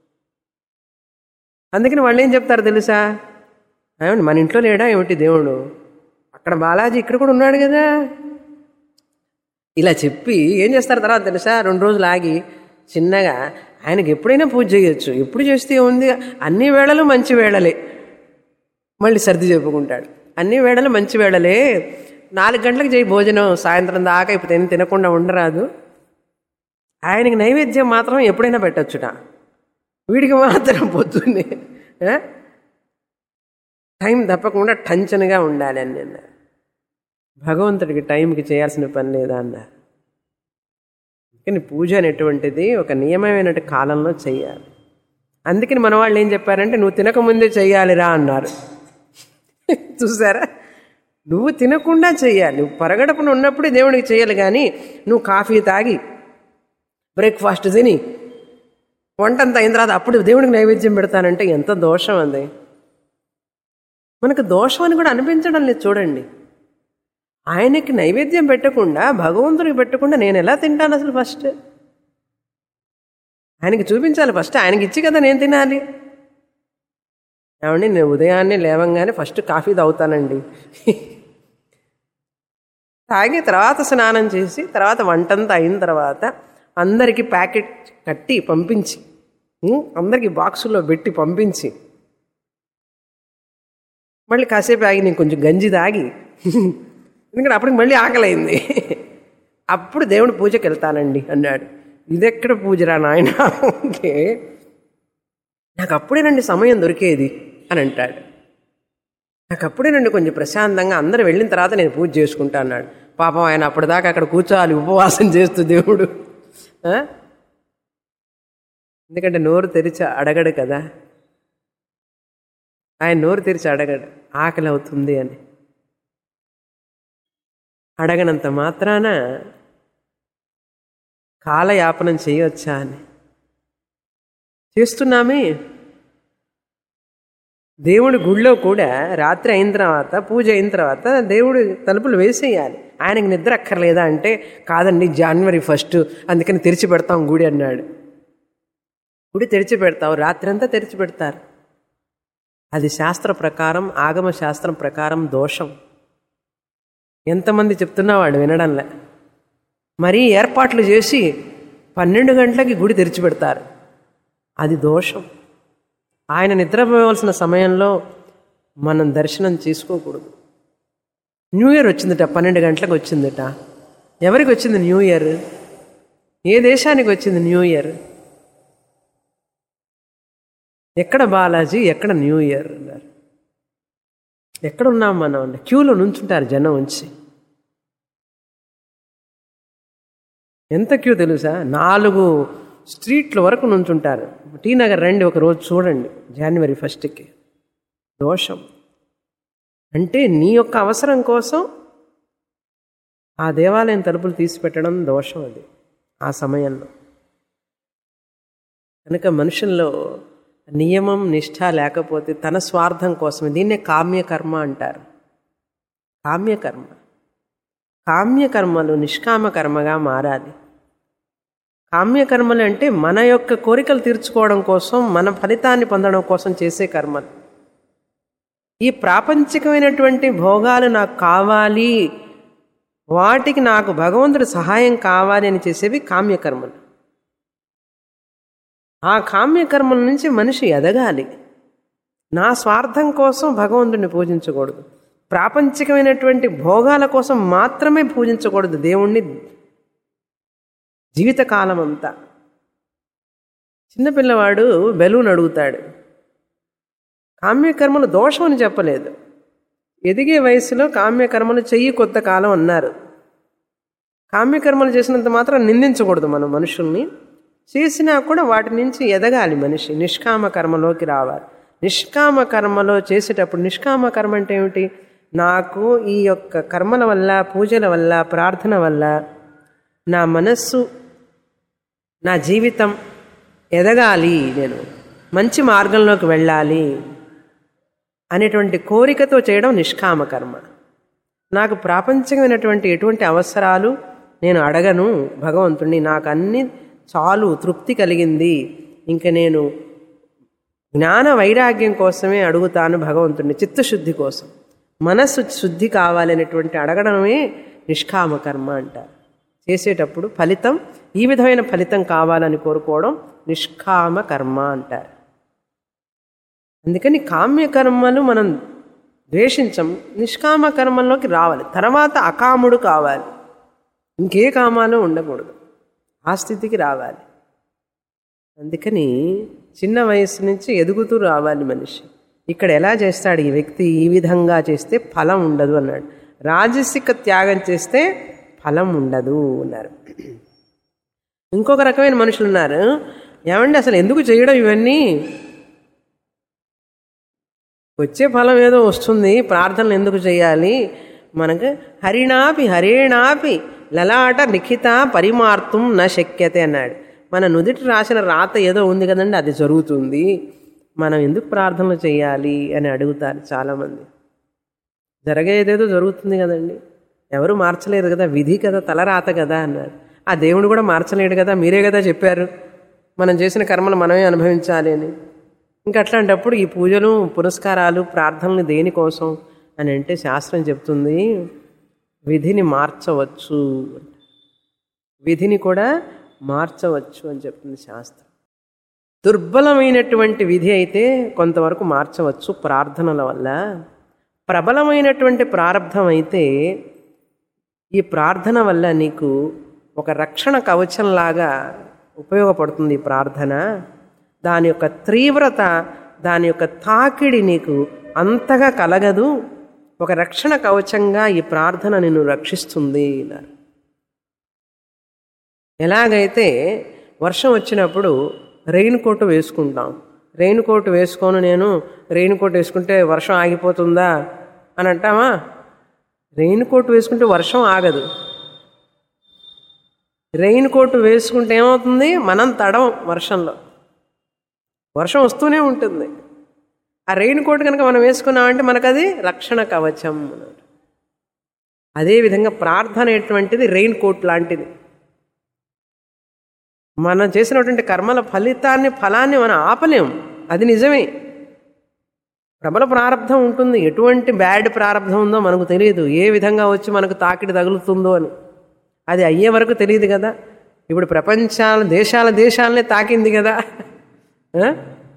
అందుకని వాళ్ళు ఏం చెప్తారు తెలుసా ఏమండి మన ఇంట్లో లేడా ఏమిటి దేవుడు అక్కడ బాలాజీ ఇక్కడ కూడా ఉన్నాడు కదా ఇలా చెప్పి ఏం చేస్తారు తర్వాత తెలుసా రెండు రోజులు ఆగి చిన్నగా ఆయనకి ఎప్పుడైనా పూజ చేయొచ్చు ఎప్పుడు చేస్తే ఉంది అన్ని వేళలు మంచి వేళలే మళ్ళీ సర్ది చెప్పుకుంటాడు అన్ని వేళలు మంచి వేళలే నాలుగు గంటలకు చేయి భోజనం సాయంత్రం దాకా ఇప్పుడు తిని తినకుండా ఉండరాదు ఆయనకి నైవేద్యం మాత్రం ఎప్పుడైనా పెట్టచ్చుట వీడికి మాత్రం పొద్దున్నే ఆ? టైం తప్పకుండా టంచనగా ఉండాలి అని అన్నారు భగవంతుడికి టైంకి చేయాల్సిన పని లేదా అన్నారు కానీ పూజ అనేటువంటిది ఒక నియమమైన కాలంలో చేయాలి అందుకని మన వాళ్ళు ఏం చెప్పారంటే నువ్వు తినకముందే చెయ్యాలిరా అన్నారు చూసారా నువ్వు తినకుండా చెయ్యాలి నువ్వు పరగడపున ఉన్నప్పుడే దేవుడికి చేయాలి కానీ నువ్వు కాఫీ తాగి బ్రేక్ఫాస్ట్ తిని వంటంతా అయిన తర్వాత అప్పుడు దేవుడికి నైవేద్యం పెడతానంటే ఎంత దోషం అది మనకు దోషం అని కూడా అనిపించడం లేదు చూడండి ఆయనకి నైవేద్యం పెట్టకుండా భగవంతుడికి పెట్టకుండా నేను ఎలా తింటాను అసలు ఫస్ట్ ఆయనకి చూపించాలి ఫస్ట్ ఆయనకి ఇచ్చి కదా నేను తినాలి ఏమండి నేను ఉదయాన్నే లేవంగానే ఫస్ట్ కాఫీ తాగుతానండి తాగి తర్వాత స్నానం చేసి తర్వాత వంటంతా అయిన తర్వాత అందరికీ ప్యాకెట్ కట్టి పంపించి ఉం, అందరికీ బాక్సుల్లో పెట్టి పంపించి మళ్ళీ కాసేపు ఆగి నేను కొంచెం గంజి తాగి ఎందుకంటే అప్పటికి మళ్ళీ ఆకలైంది అప్పుడు దేవుడి పూజకి వెళ్తానండి అన్నాడు ఇదెక్కడ పూజరా నాయన అంటే నాకు అప్పుడేనండి సమయం దొరికేది అని అంటాడు నాకు అప్పుడేనండి కొంచెం ప్రశాంతంగా అందరూ వెళ్ళిన తర్వాత నేను పూజ చేసుకుంటా అన్నాడు పాపం ఆయన అప్పటిదాకా అక్కడ కూర్చోవాలి ఉపవాసం చేస్తూ దేవుడు ఆ? ఎందుకంటే నోరు తెరిచి అడగడు కదా ఆయన నోరు తెరిచి అడగడు ఆకలి అవుతుంది అని అడగనంత మాత్రాన కాలయాపనం చేయవచ్చా అని చేస్తున్నామే దేవుడి గుళ్ళో కూడా రాత్రి అయిన తర్వాత పూజ అయిన తర్వాత దేవుడి తలుపులు వేసేయాలి ఆయనకి నిద్ర అక్కర్లేదా అంటే కాదండి జనవరి ఫస్ట్ అందుకని తెరిచి పెడతాం గుడి అన్నాడు గుడి తెరిచి పెడతావు రాత్రి అంతా తెరిచి పెడతారు అది శాస్త్ర ప్రకారం ఆగమ శాస్త్రం ప్రకారం దోషం ఎంతమంది చెప్తున్నా వాడు వినడంలే మరీ ఏర్పాట్లు చేసి పన్నెండు గంటలకి గుడి తెరిచి పెడతారు అది దోషం ఆయన నిద్రపోవలసిన సమయంలో మనం దర్శనం చేసుకోకూడదు న్యూ ఇయర్ వచ్చిందట పన్నెండు గంటలకు వచ్చిందట ఎవరికి వచ్చింది న్యూ ఇయర్ ఏ దేశానికి వచ్చింది న్యూ ఇయర్ ఎక్కడ బాలాజీ ఎక్కడ న్యూ ఇయర్ అన్నారు ఎక్కడ ఉన్నాం మనం అంటే క్యూలో నుంచుంటారు జనం ఉంచి ఎంత క్యూ తెలుసా నాలుగు స్ట్రీట్ల వరకు నుంచుంటారు టీ నగర్ రండి ఒక రోజు చూడండి జనవరి ఫస్ట్కి దోషం అంటే నీ యొక్క అవసరం కోసం ఆ దేవాలయం తలుపులు తీసి పెట్టడం దోషం అది ఆ సమయంలో కనుక మనుషుల్లో నియమం నిష్ఠ లేకపోతే తన స్వార్థం కోసమే దీన్నే కామ్యకర్మ అంటారు కామ్యకర్మ కామ్యకర్మలు నిష్కామ కర్మగా మారాలి కామ్యకర్మలు అంటే మన యొక్క కోరికలు తీర్చుకోవడం కోసం మన ఫలితాన్ని పొందడం కోసం చేసే కర్మలు ఈ ప్రాపంచికమైనటువంటి భోగాలు నాకు కావాలి వాటికి నాకు భగవంతుడి సహాయం కావాలి అని చేసేవి కామ్యకర్మలు ఆ కామ్యకర్మల నుంచి మనిషి ఎదగాలి నా స్వార్థం కోసం భగవంతుడిని పూజించకూడదు ప్రాపంచికమైనటువంటి భోగాల కోసం మాత్రమే పూజించకూడదు దేవుణ్ణి జీవితకాలం అంతా చిన్నపిల్లవాడు బెలూన్ అడుగుతాడు కామ్యకర్మలు దోషం అని చెప్పలేదు ఎదిగే వయసులో కామ్యకర్మలు చెయ్యి కొత్త కాలం అన్నారు కామ్యకర్మలు చేసినంత మాత్రం నిందించకూడదు మనం మనుషుల్ని చేసినా కూడా వాటి నుంచి ఎదగాలి మనిషి నిష్కామ కర్మలోకి రావాలి నిష్కామ కర్మలో చేసేటప్పుడు నిష్కామ కర్మ అంటే ఏమిటి నాకు ఈ యొక్క కర్మల వల్ల పూజల వల్ల ప్రార్థన వల్ల నా మనస్సు నా జీవితం ఎదగాలి నేను మంచి మార్గంలోకి వెళ్ళాలి అనేటువంటి కోరికతో చేయడం నిష్కామ కర్మ నాకు ప్రాపంచికమైనటువంటి ఎటువంటి అవసరాలు నేను అడగను భగవంతుణ్ణి నాకు అన్ని చాలు తృప్తి కలిగింది ఇంక నేను జ్ఞాన వైరాగ్యం కోసమే అడుగుతాను భగవంతుణ్ణి చిత్తశుద్ధి కోసం మనస్సు శుద్ధి కావాలనేటువంటి అడగడమే నిష్కామ కర్మ అంటారు చేసేటప్పుడు ఫలితం ఈ విధమైన ఫలితం కావాలని కోరుకోవడం నిష్కామ కర్మ అంటారు అందుకని కామ్యకర్మలు మనం ద్వేషించం నిష్కామ కర్మల్లోకి రావాలి తర్వాత అకాముడు కావాలి ఇంకే కామాలు ఉండకూడదు ఆ స్థితికి రావాలి అందుకని చిన్న వయసు నుంచి ఎదుగుతూ రావాలి మనిషి ఇక్కడ ఎలా చేస్తాడు ఈ వ్యక్తి ఈ విధంగా చేస్తే ఫలం ఉండదు అన్నాడు రాజసిక త్యాగం చేస్తే ఫలం ఉండదు అన్నారు ఇంకొక రకమైన మనుషులు ఉన్నారు ఏమండి అసలు ఎందుకు చేయడం ఇవన్నీ వచ్చే ఫలం ఏదో వస్తుంది ప్రార్థనలు ఎందుకు చేయాలి మనకు హరిణాపి హరేణాపి లలాట లిఖిత పరిమార్తం నా శక్యతే అన్నాడు మన నుదిటి రాసిన రాత ఏదో ఉంది కదండి అది జరుగుతుంది మనం ఎందుకు ప్రార్థనలు చేయాలి అని అడుగుతారు చాలామంది జరిగేదేదో జరుగుతుంది కదండి ఎవరు మార్చలేరు కదా విధి కదా తలరాత కదా అన్నాడు ఆ దేవుడు కూడా మార్చలేడు కదా మీరే కదా చెప్పారు మనం చేసిన కర్మలు మనమే అనుభవించాలి అని ఇంకా అట్లాంటప్పుడు ఈ పూజలు పురస్కారాలు ప్రార్థనలు దేనికోసం అని అంటే శాస్త్రం చెప్తుంది విధిని మార్చవచ్చు విధిని కూడా మార్చవచ్చు అని చెప్తుంది శాస్త్రం దుర్బలమైనటువంటి విధి అయితే కొంతవరకు మార్చవచ్చు ప్రార్థనల వల్ల ప్రబలమైనటువంటి ప్రారంధం అయితే ఈ ప్రార్థన వల్ల నీకు ఒక రక్షణ కవచంలాగా ఉపయోగపడుతుంది ఈ ప్రార్థన దాని యొక్క తీవ్రత దాని యొక్క తాకిడి నీకు అంతగా కలగదు ఒక రక్షణ కవచంగా ఈ ప్రార్థన నిన్ను రక్షిస్తుంది అన్నారు ఎలాగైతే వర్షం వచ్చినప్పుడు రెయిన్ కోట్ వేసుకుంటాం రెయిన్ కోట్ వేసుకొని నేను రెయిన్ కోట్ వేసుకుంటే వర్షం ఆగిపోతుందా అని అంటామా రెయిన్ కోట్ వేసుకుంటే వర్షం ఆగదు రెయిన్ కోట్ వేసుకుంటే ఏమవుతుంది మనం తడం వర్షంలో వర్షం వస్తూనే ఉంటుంది ఆ రెయిన్ కోట్ కనుక మనం వేసుకున్నామంటే మనకు అది రక్షణ కవచం అన్నమాట అదేవిధంగా ప్రార్థన అనేటువంటిది రెయిన్ కోట్ లాంటిది మనం చేసినటువంటి కర్మల ఫలితాన్ని ఫలాన్ని మనం ఆపలేం అది నిజమే ప్రబల ప్రారంధం ఉంటుంది ఎటువంటి బ్యాడ్ ప్రారంధం ఉందో మనకు తెలియదు ఏ విధంగా వచ్చి మనకు తాకిడి తగులుతుందో అని అది అయ్యే వరకు తెలియదు కదా ఇప్పుడు ప్రపంచాల దేశాల దేశాలనే తాకింది కదా ఆ?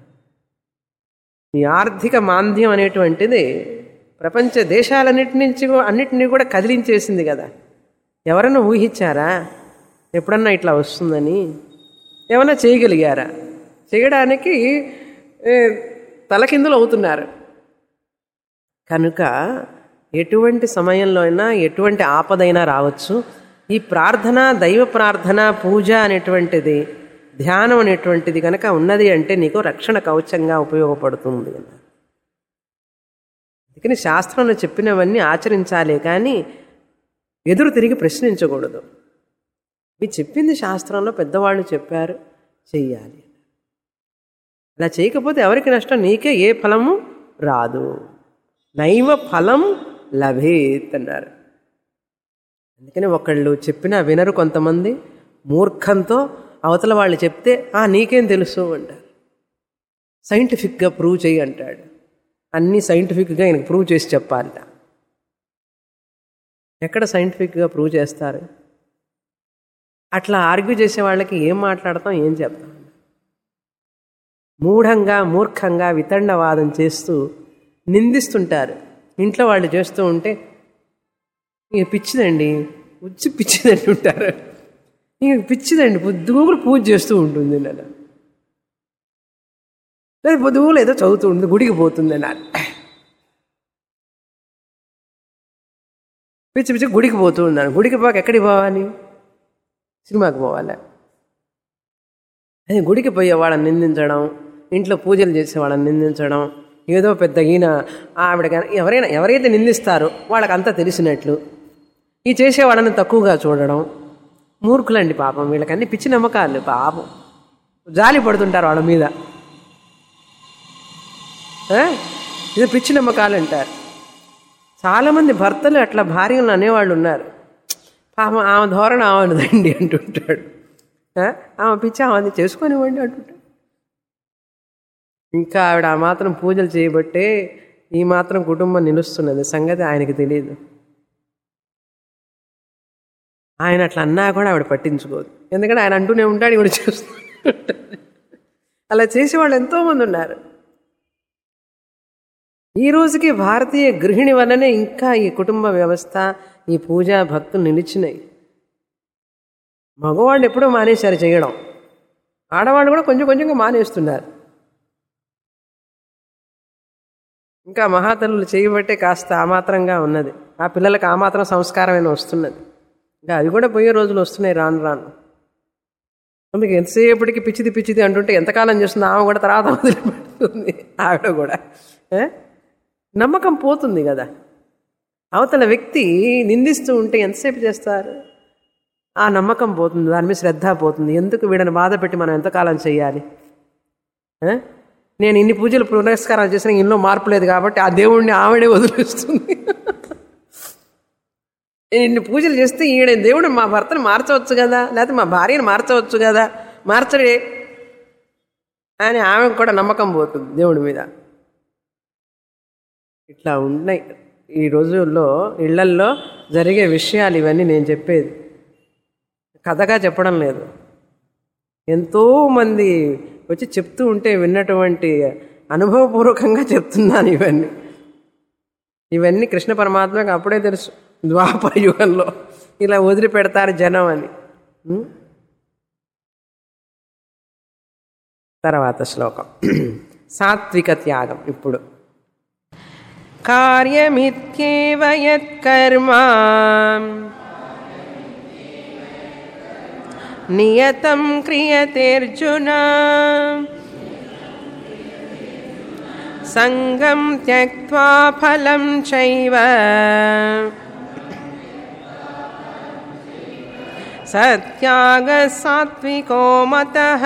ఈ ఆర్థిక మాంద్యం అనేటువంటిది ప్రపంచ దేశాలన్నిటి నుంచి కూ- అన్నిటినీ కూడా కదిలించేసింది కదా ఎవరన్నా ఊహించారా ఎప్పుడన్నా ఇట్లా వస్తుందని ఏమన్నా చేయగలిగారా చేయడానికి ఏ, తలకిందులు అవుతున్నారు కనుక ఎటువంటి సమయంలో అయినా ఎటువంటి ఆపదైనా రావచ్చు ఈ ప్రార్థన దైవ ప్రార్థన పూజ అనేటువంటిది ధ్యానం అనేటువంటిది కనుక ఉన్నది అంటే నీకు రక్షణ కవచంగా ఉపయోగపడుతుంది అందుకని శాస్త్రంలో చెప్పినవన్నీ ఆచరించాలి కానీ ఎదురు తిరిగి ప్రశ్నించకూడదు ఇవి చెప్పింది శాస్త్రంలో పెద్దవాళ్ళు చెప్పారు చెయ్యాలి అలా చేయకపోతే ఎవరికి నష్టం నీకే ఏ ఫలము రాదు నైవ ఫలం లభేత్ అన్నారు అందుకని ఒకళ్ళు చెప్పినా వినరు కొంతమంది మూర్ఖంతో అవతల వాళ్ళు చెప్తే ఆ నీకేం తెలుసు అంటారు సైంటిఫిక్గా ప్రూవ్ చేయి అంటాడు అన్నీ సైంటిఫిక్గా ఆయనకు ప్రూవ్ చేసి చెప్పాలట ఎక్కడ సైంటిఫిక్గా ప్రూవ్ చేస్తారు అట్లా ఆర్గ్యూ చేసే వాళ్ళకి ఏం మాట్లాడతాం ఏం చెప్తాం మూఢంగా మూర్ఖంగా వితండవాదం చేస్తూ నిందిస్తుంటారు ఇంట్లో వాళ్ళు చేస్తూ ఉంటే ఇంక పిచ్చిదండి ఉచ్చి పిచ్చిదండి ఉంటారు ఇంక పిచ్చిదండి పొద్దుగూకులు పూజ చేస్తూ ఉంటుంది నేను లేదు పొద్దుగూలు ఏదో చదువుతూ ఉంటుంది గుడికి పోతుంది అన్నారు పిచ్చి పిచ్చి గుడికి పోతూ ఉన్నాను గుడికి పోక ఎక్కడికి పోవాలి సినిమాకి పోవాలి అదే గుడికి పోయే వాళ్ళని నిందించడం ఇంట్లో పూజలు చేసే వాళ్ళని నిందించడం ఏదో పెద్ద ఈయన ఆవిడ కానీ ఎవరైనా ఎవరైతే నిందిస్తారో వాళ్ళకంతా తెలిసినట్లు ఈ చేసే వాళ్ళని తక్కువగా చూడడం మూర్ఖులండి పాపం వీళ్ళకన్నీ పిచ్చి నమ్మకాలు పాపం జాలి పడుతుంటారు వాళ్ళ మీద ఆ? ఇది పిచ్చి నమ్మకాలు అంటారు చాలామంది భర్తలు అట్లా భార్యలను అనేవాళ్ళు ఉన్నారు పాపం ఆమె ధోరణ ఆమెదండి అంటుంటాడు ఆ? ఆమె పిచ్చి ఆమె చేసుకొనివ్వండి అంటుంటాడు ఇంకా ఆవిడ ఆ మాత్రం పూజలు చేయబట్టే ఈ మాత్రం కుటుంబం నిలుస్తున్నది సంగతి ఆయనకి తెలియదు ఆయన అట్లా అన్నా కూడా ఆవిడ పట్టించుకోదు ఎందుకంటే ఆయన అంటూనే ఉంటాడు ఇవిడ చేస్తూ ఉంటాడు. అలా చేసేవాళ్ళు ఎంతోమంది ఉన్నారు ఈ రోజుకి భారతీయ గృహిణి వల్లనే ఇంకా ఈ కుటుంబ వ్యవస్థ ఈ పూజా భక్తులు నిలిచినాయి మగవాళ్ళు ఎప్పుడో మానేశారు చేయడం ఆడవాళ్ళు కూడా కొంచెం కొంచెంగా మానేస్తున్నారు ఇంకా మహాతల్లులు చేయబట్టే కాస్త ఆ మాత్రంగా ఉన్నది ఆ పిల్లలకు ఆ మాత్రం సంస్కారమైన వస్తున్నది ఇంకా అవి కూడా పోయే రోజులు వస్తున్నాయి రాను రాను అందుకే ఎంతసేపటికి పిచ్చిది పిచ్చిది అంటుంటే ఎంతకాలం చేస్తుంది ఆమె కూడా తర్వాత వదిలిపెడుతుంది ఆవిడ కూడా ఏ? నమ్మకం పోతుంది కదా అవతల వ్యక్తి నిందిస్తూ ఉంటే ఎంతసేపు చేస్తారు ఆ నమ్మకం పోతుంది దాని మీద శ్రద్ధ పోతుంది ఎందుకు వీడని బాధ పెట్టి మనం ఎంతకాలం చేయాలి ఏ? నేను ఇన్ని పూజలు పునస్కారాలు చేసిన ఇంట్లో మార్పు లేదు కాబట్టి ఆ దేవుణ్ణి ఆవిడే వదిలేస్తుంది నేను ఇన్ని పూజలు చేస్తే ఈడ దేవుడు మా భర్తను మార్చవచ్చు కదా లేకపోతే మా భార్యను మార్చవచ్చు కదా మార్చడే అని ఆమెకు కూడా నమ్మకం పోతుంది దేవుడి మీద ఇట్లా ఉన్నాయి ఈ రోజుల్లో ఇళ్లల్లో జరిగే విషయాలు ఇవన్నీ నేను చెప్పేది కథగా చెప్పడం లేదు ఎంతోమంది వచ్చి చెప్తూ ఉంటే విన్నటువంటి అనుభవపూర్వకంగా చెప్తున్నాను ఇవన్నీ ఇవన్నీ కృష్ణ పరమాత్మకు అప్పుడే తెలుసు ద్వాపర యుగంలో ఇలా వదిలిపెడతారు జనం అని ఉం? తర్వాత శ్లోకం సాత్విక త్యాగం ఇప్పుడు కార్యమిత్యేవ యత్కర్మ నియతం క్రియతేర్జున సంగం త్యక్వా ఫలం చైవ సత్యాగ సాత్వికో మతః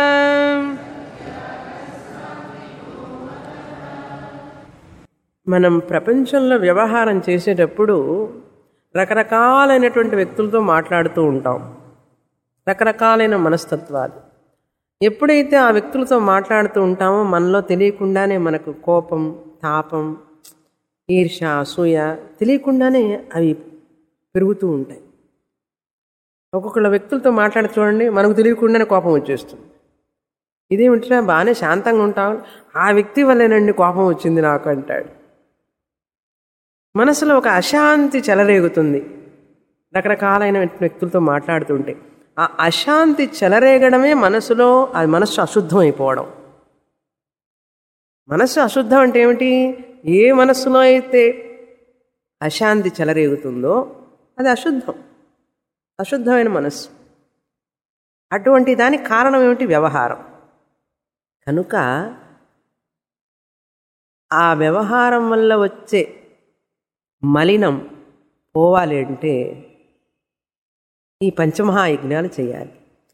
మనం ప్రపంచంలో వ్యవహారం చేసేటప్పుడు రకరకాలైనటువంటి వ్యక్తులతో మాట్లాడుతూ ఉంటాం రకరకాలైన మనస్తత్వాలు ఎప్పుడైతే ఆ వ్యక్తులతో మాట్లాడుతూ ఉంటామో మనలో తెలియకుండానే మనకు కోపం తాపం ఈర్ష అసూయ తెలియకుండానే అవి పెరుగుతూ ఉంటాయి ఒక్కొక్కళ్ళ వ్యక్తులతో మాట్లాడి చూడండి మనకు తెలియకుండానే కోపం వచ్చేస్తుంది ఇదేమిటినా బాగానే శాంతంగా ఉంటాం ఆ వ్యక్తి వల్లేనండి కోపం వచ్చింది నాకు అంటాడు మనసులో ఒక అశాంతి చెలరేగుతుంది రకరకాలైన వ్యక్తులతో మాట్లాడుతుంటే ఆ అశాంతి చెలరేగడమే మనసులో అది మనస్సు అశుద్ధం అయిపోవడం మనస్సు అశుద్ధం అంటే ఏమిటి ఏ మనస్సులో అయితే అశాంతి చెలరేగుతుందో అది అశుద్ధం అశుద్ధమైన మనస్సు అటువంటి దానికి కారణం ఏమిటి వ్యవహారం కనుక ఆ వ్యవహారం వల్ల వచ్చే మలినం పోవాలి అంటే ఈ పంచమహాయజ్ఞాలు చేయాలి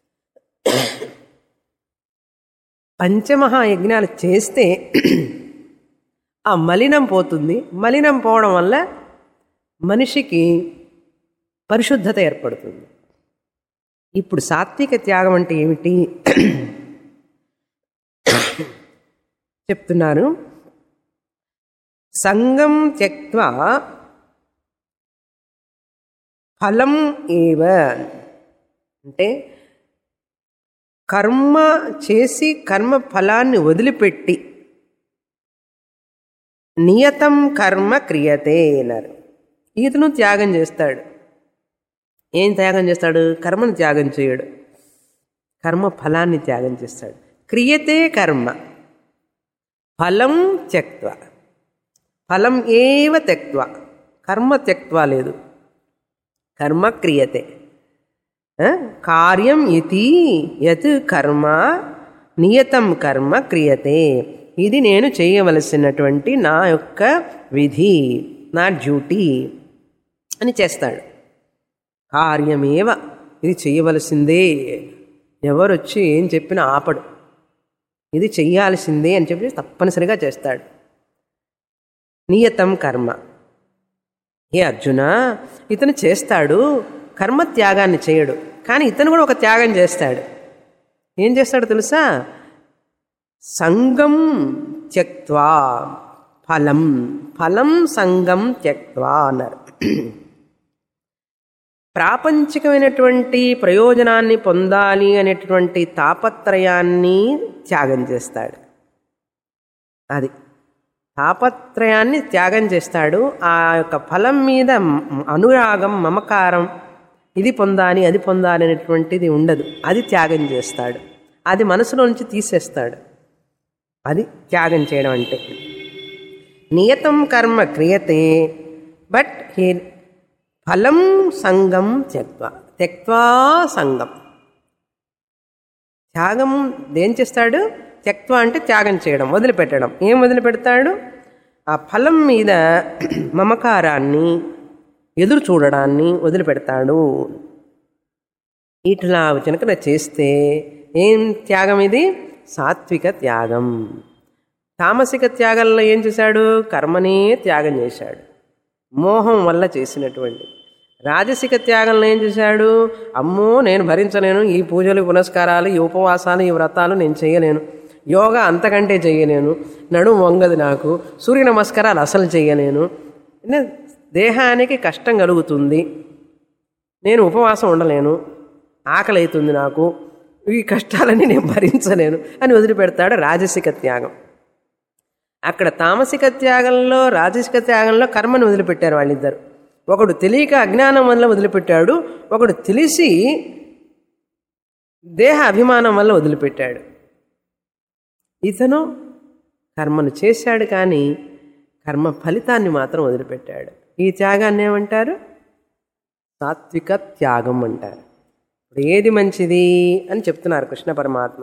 పంచమహాయజ్ఞాలు చేస్తే ఆ మలినం పోతుంది మలినం పోవడం వల్ల మనిషికి పరిశుద్ధత ఏర్పడుతుంది ఇప్పుడు సాత్విక త్యాగం అంటే ఏమిటి చెప్తున్నారు సంగం త్యక్వా ఫలం ఏవ అంటే కర్మ చేసి కర్మ ఫలాన్ని వదిలిపెట్టి నియతం కర్మ క్రియతే అన్నారు ఇతను త్యాగం చేస్తాడు ఏం త్యాగం చేస్తాడు కర్మను త్యాగం చేయడు కర్మ ఫలాన్ని త్యాగం చేస్తాడు క్రియతే కర్మ ఫలం త్యక్వ ఫలం ఏవ త్యక్వ కర్మ త్యక్వ లేదు కర్మ క్రియతే ఆ? కార్యం ఇది యత్ కర్మ నియతం కర్మ క్రియతే ఇది నేను చేయవలసినటువంటి నా యొక్క విధి నా డ్యూటీ అని చేస్తాడు కార్యమేవ ఇది చేయవలసిందే ఎవరొచ్చి ఏం చెప్పినా ఆపడు ఇది చెయ్యాల్సిందే అని చెప్పి తప్పనిసరిగా చేస్తాడు నియతం కర్మ ఏ అర్జున ఇతను చేస్తాడు కర్మ త్యాగాన్ని చేయడు కానీ ఇతను కూడా ఒక త్యాగం చేస్తాడు ఏం చేస్తాడు తెలుసా సంగం త్యక్వా ఫలం ఫలం సంగం త్యక్వా అన్నారు ప్రాపంచికమైనటువంటి ప్రయోజనాన్ని పొందాలి అనేటువంటి తాపత్రయాన్ని త్యాగం చేస్తాడు అది తాపత్రయాన్ని త్యాగం చేస్తాడు ఆ యొక్క ఫలం మీద మ- అనురాగం మమకారం ఇది పొందాలి అది పొందాలి అనేటువంటిది ఉండదు అది త్యాగం చేస్తాడు అది మనసులో నుంచి తీసేస్తాడు అది త్యాగం చేయడం అంటే నియతం కర్మ క్రియతే బట్ హీ ఫలం సంగం త్యక్వా త్యక్వా సంగం త్యాగం ఏం చేస్తాడు త్యక్వా అంటే త్యాగం చేయడం వదిలిపెట్టడం ఏం వదిలిపెడతాడు ఆ ఫలం మీద మమకారాన్ని ఎదురు చూడడాన్ని వదిలిపెడతాడు ఇట్లా కనుక చేస్తే ఏం త్యాగం ఇది సాత్విక త్యాగం తామసిక త్యాగంలో ఏం చేశాడు కర్మనే త్యాగం చేశాడు మోహం వల్ల చేసినటువంటి రాజసిక త్యాగంలో ఏం చేశాడు అమ్మో నేను భరించలేను ఈ పూజలు పునస్కారాలు ఈ ఉపవాసాలు ఈ వ్రతాలు నేను చేయలేను యోగా అంతకంటే చేయలేను నడుము వంగదు నాకు సూర్య నమస్కారాలు అసలు చేయలేను అంటే దేహానికి కష్టం కలుగుతుంది నేను ఉపవాసం ఉండలేను ఆకలి అవుతుంది నాకు ఈ కష్టాలన్నీ నేను భరించలేను అని వదిలిపెడతాడు రాజసిక త్యాగం అక్కడ తామసిక త్యాగంలో రాజసిక త్యాగంలో కర్మను వదిలిపెట్టారు వాళ్ళిద్దరు ఒకడు తెలియక అజ్ఞానం వల్ల వదిలిపెట్టాడు ఒకడు తెలిసి దేహ అభిమానం వల్ల వదిలిపెట్టాడు ఇతను కర్మను చేశాడు కానీ కర్మ ఫలితాన్ని మాత్రం వదిలిపెట్టాడు ఈ త్యాగాన్ని ఏమంటారు సాత్విక త్యాగం అంటారు ఇప్పుడు ఏది మంచిది అని చెప్తున్నారు కృష్ణ పరమాత్మ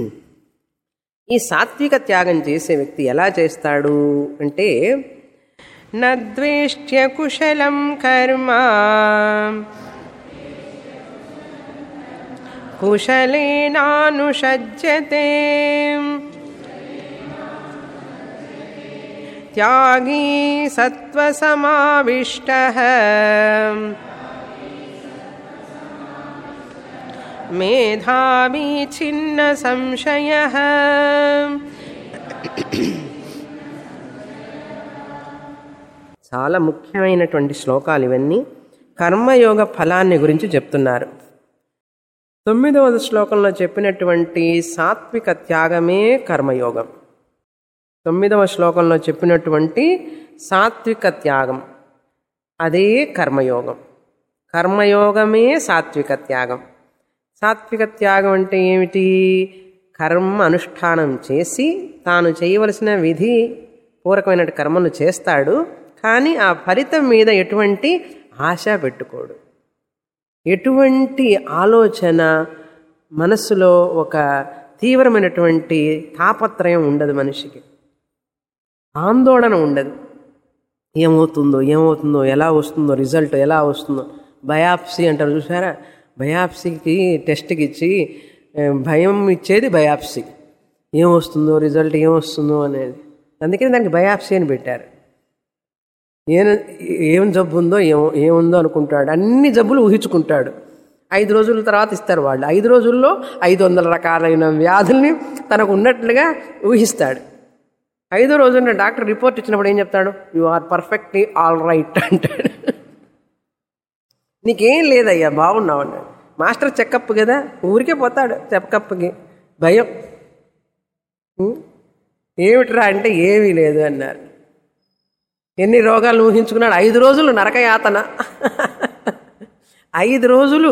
ఈ సాత్విక త్యాగం చేసే వ్యక్తి ఎలా చేస్తాడు అంటే నద్వేష్ట్య కుశలం కర్మ కుశలేనానుషజ్యతే త్యాగీ సత్వసమావిష్ట మేధావి చిన్న సంశయ చాలా ముఖ్యమైనటువంటి శ్లోకాలు ఇవన్నీ కర్మయోగ ఫలాన్ని గురించి చెప్తున్నారు తొమ్మిదవ శ్లోకంలో చెప్పినటువంటి సాత్విక త్యాగమే కర్మయోగం తొమ్మిదవ శ్లోకంలో చెప్పినటువంటి సాత్విక త్యాగం అదే కర్మయోగం కర్మయోగమే సాత్విక త్యాగం సాత్విక త్యాగం అంటే ఏమిటి కర్మ అనుష్ఠానం చేసి తాను చేయవలసిన విధి పూరకమైన కర్మను చేస్తాడు కానీ ఆ ఫలితం మీద ఎటువంటి ఆశ పెట్టుకోడు ఎటువంటి ఆలోచన మనస్సులో ఒక తీవ్రమైనటువంటి తాపత్రయం ఉండదు మనిషికి ఆందోళన ఉండదు ఏమవుతుందో ఏమవుతుందో ఎలా వస్తుందో రిజల్ట్ ఎలా వస్తుందో బయాప్సీ అంటారు చూసారా బయాప్సీకి టెస్ట్కి ఇచ్చి ఏ, భయం ఇచ్చేది బయాప్సీ ఏమొస్తుందో రిజల్ట్ ఏమొస్తుందో అనేది అందుకని దానికి బయాప్సీ అని పెట్టారు ఏం ఏం జబ్బు ఉందో ఏం ఏముందో అనుకుంటాడు అన్ని జబ్బులు ఊహించుకుంటాడు ఐదు రోజుల తర్వాత ఇస్తారు వాళ్ళు ఐదు రోజుల్లో ఐదు వందల రకాలైన వ్యాధుల్ని తనకు ఉన్నట్లుగా ఊహిస్తాడు ఐదో రోజున డాక్టర్ రిపోర్ట్ ఇచ్చినప్పుడు ఏం చెప్తాడు you are perfectly all right అంటాడు నీకేం లేదయ్యా బాగున్నావు అన్నాడు మాస్టర్ చెకప్ కదా ఊరికే పోతాడు చెకప్కి భయం ఉం? ఏమిట్రా అంటే ఏమీ లేదు అన్నారు ఎన్ని రోగాలు ఊహించుకున్నాడు ఐదు రోజులు నరకయాతన ఐదు రోజులు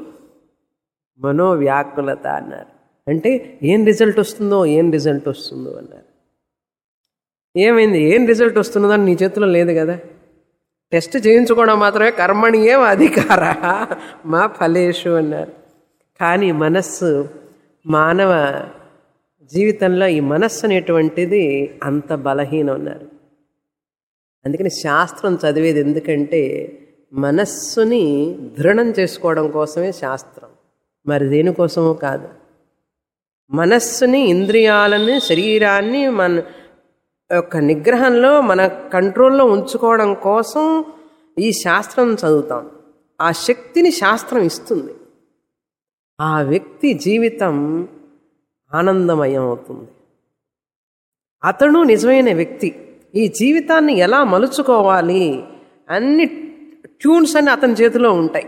మనోవ్యాకులత అన్నారు అంటే ఏం రిజల్ట్ వస్తుందో ఏం రిజల్ట్ వస్తుందో అన్నారు ఏమైంది ఏం రిజల్ట్ వస్తున్నదని నీ చేతిలో లేదు కదా టెస్ట్ చేయించుకోవడం మాత్రమే కర్మణి ఏం అధికార మా ఫలేషు అన్నారు కానీ మనస్సు మానవ జీవితంలో ఈ మనస్సు అనేటువంటిది అంత బలహీనం అన్నారు అందుకని శాస్త్రం చదివేది ఎందుకంటే మనస్సుని దృఢం చేసుకోవడం కోసమే శాస్త్రం మరి దేనికోసమో కాదు మనస్సుని ఇంద్రియాలని శరీరాన్ని మన యొక్క నిగ్రహంలో మన కంట్రోల్లో ఉంచుకోవడం కోసం ఈ శాస్త్రం చదువుతాం ఆ శక్తిని శాస్త్రం ఇస్తుంది ఆ వ్యక్తి జీవితం ఆనందమయం అవుతుంది అతడు నిజమైన వ్యక్తి ఈ జీవితాన్ని ఎలా మలుచుకోవాలి అన్ని ట్యూన్స్ అన్ని అతని చేతిలో ఉంటాయి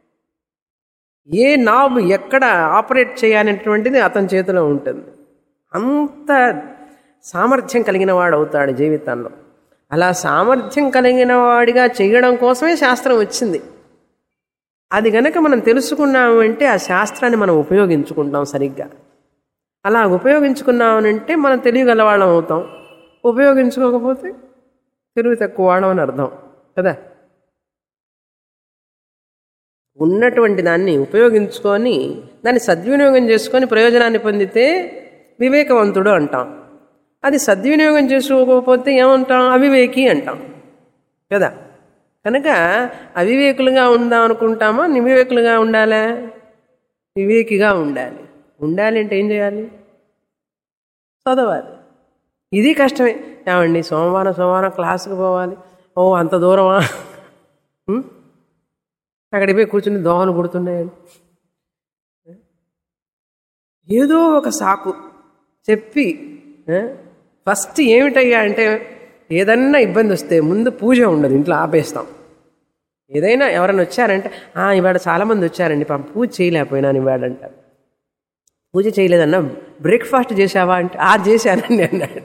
ఏ నాబ్ ఎక్కడ ఆపరేట్ చేయాలనేటువంటిది అతని చేతిలో ఉంటుంది అంత సామర్థ్యం కలిగిన వాడు అవుతాడు జీవితంలో అలా సామర్థ్యం కలిగిన వాడిగా చేయడం కోసమే శాస్త్రం వచ్చింది అది గనక మనం తెలుసుకున్నామంటే ఆ శాస్త్రాన్ని మనం ఉపయోగించుకుంటాం సరిగ్గా అలా ఉపయోగించుకున్నామనంటే మనం తెలియగల వాళ్ళం అవుతాం ఉపయోగించుకోకపోతే తెలివి తక్కువ వాళ్ళం అని అర్థం కదా ఉన్నటువంటి దాన్ని ఉపయోగించుకొని దాన్ని సద్వినియోగం చేసుకొని ప్రయోజనాన్ని పొందితే వివేకవంతుడు అంటాం అది సద్వినియోగం చేసుకోకపోతే ఏమంటాం అవివేకి అంటాం కదా కనుక అవివేకులుగా ఉందాం అనుకుంటామా నివివేకులుగా ఉండాలా వివేకిగా ఉండాలి ఉండాలి అంటే ఏం చేయాలి చదవాలి ఇది కష్టమే ఏమండి సోమవారం సోమవారం క్లాసుకు పోవాలి ఓ అంత దూరమా ఉం? అక్కడికి పోయి కూర్చుని దోమలు కుడుతున్నాయండి ఏదో ఒక సాకు చెప్పి ఆ, ఫస్ట్ ఏమిటయ్యా అంటే ఏదన్నా ఇబ్బంది వస్తే ముందు పూజ ఉండదు ఇంట్లో ఆపేస్తాం ఏదైనా ఎవరైనా వచ్చారంటే "ఆ, ఇవాళ చాలామంది వచ్చారండి పాపం పూజ చేయలేకపోయినాను ఇవాళ అంటారు పూజ చేయలేదన్నా బ్రేక్ఫాస్ట్ చేశావా అంటే ఆ చేశానండి అన్నాడు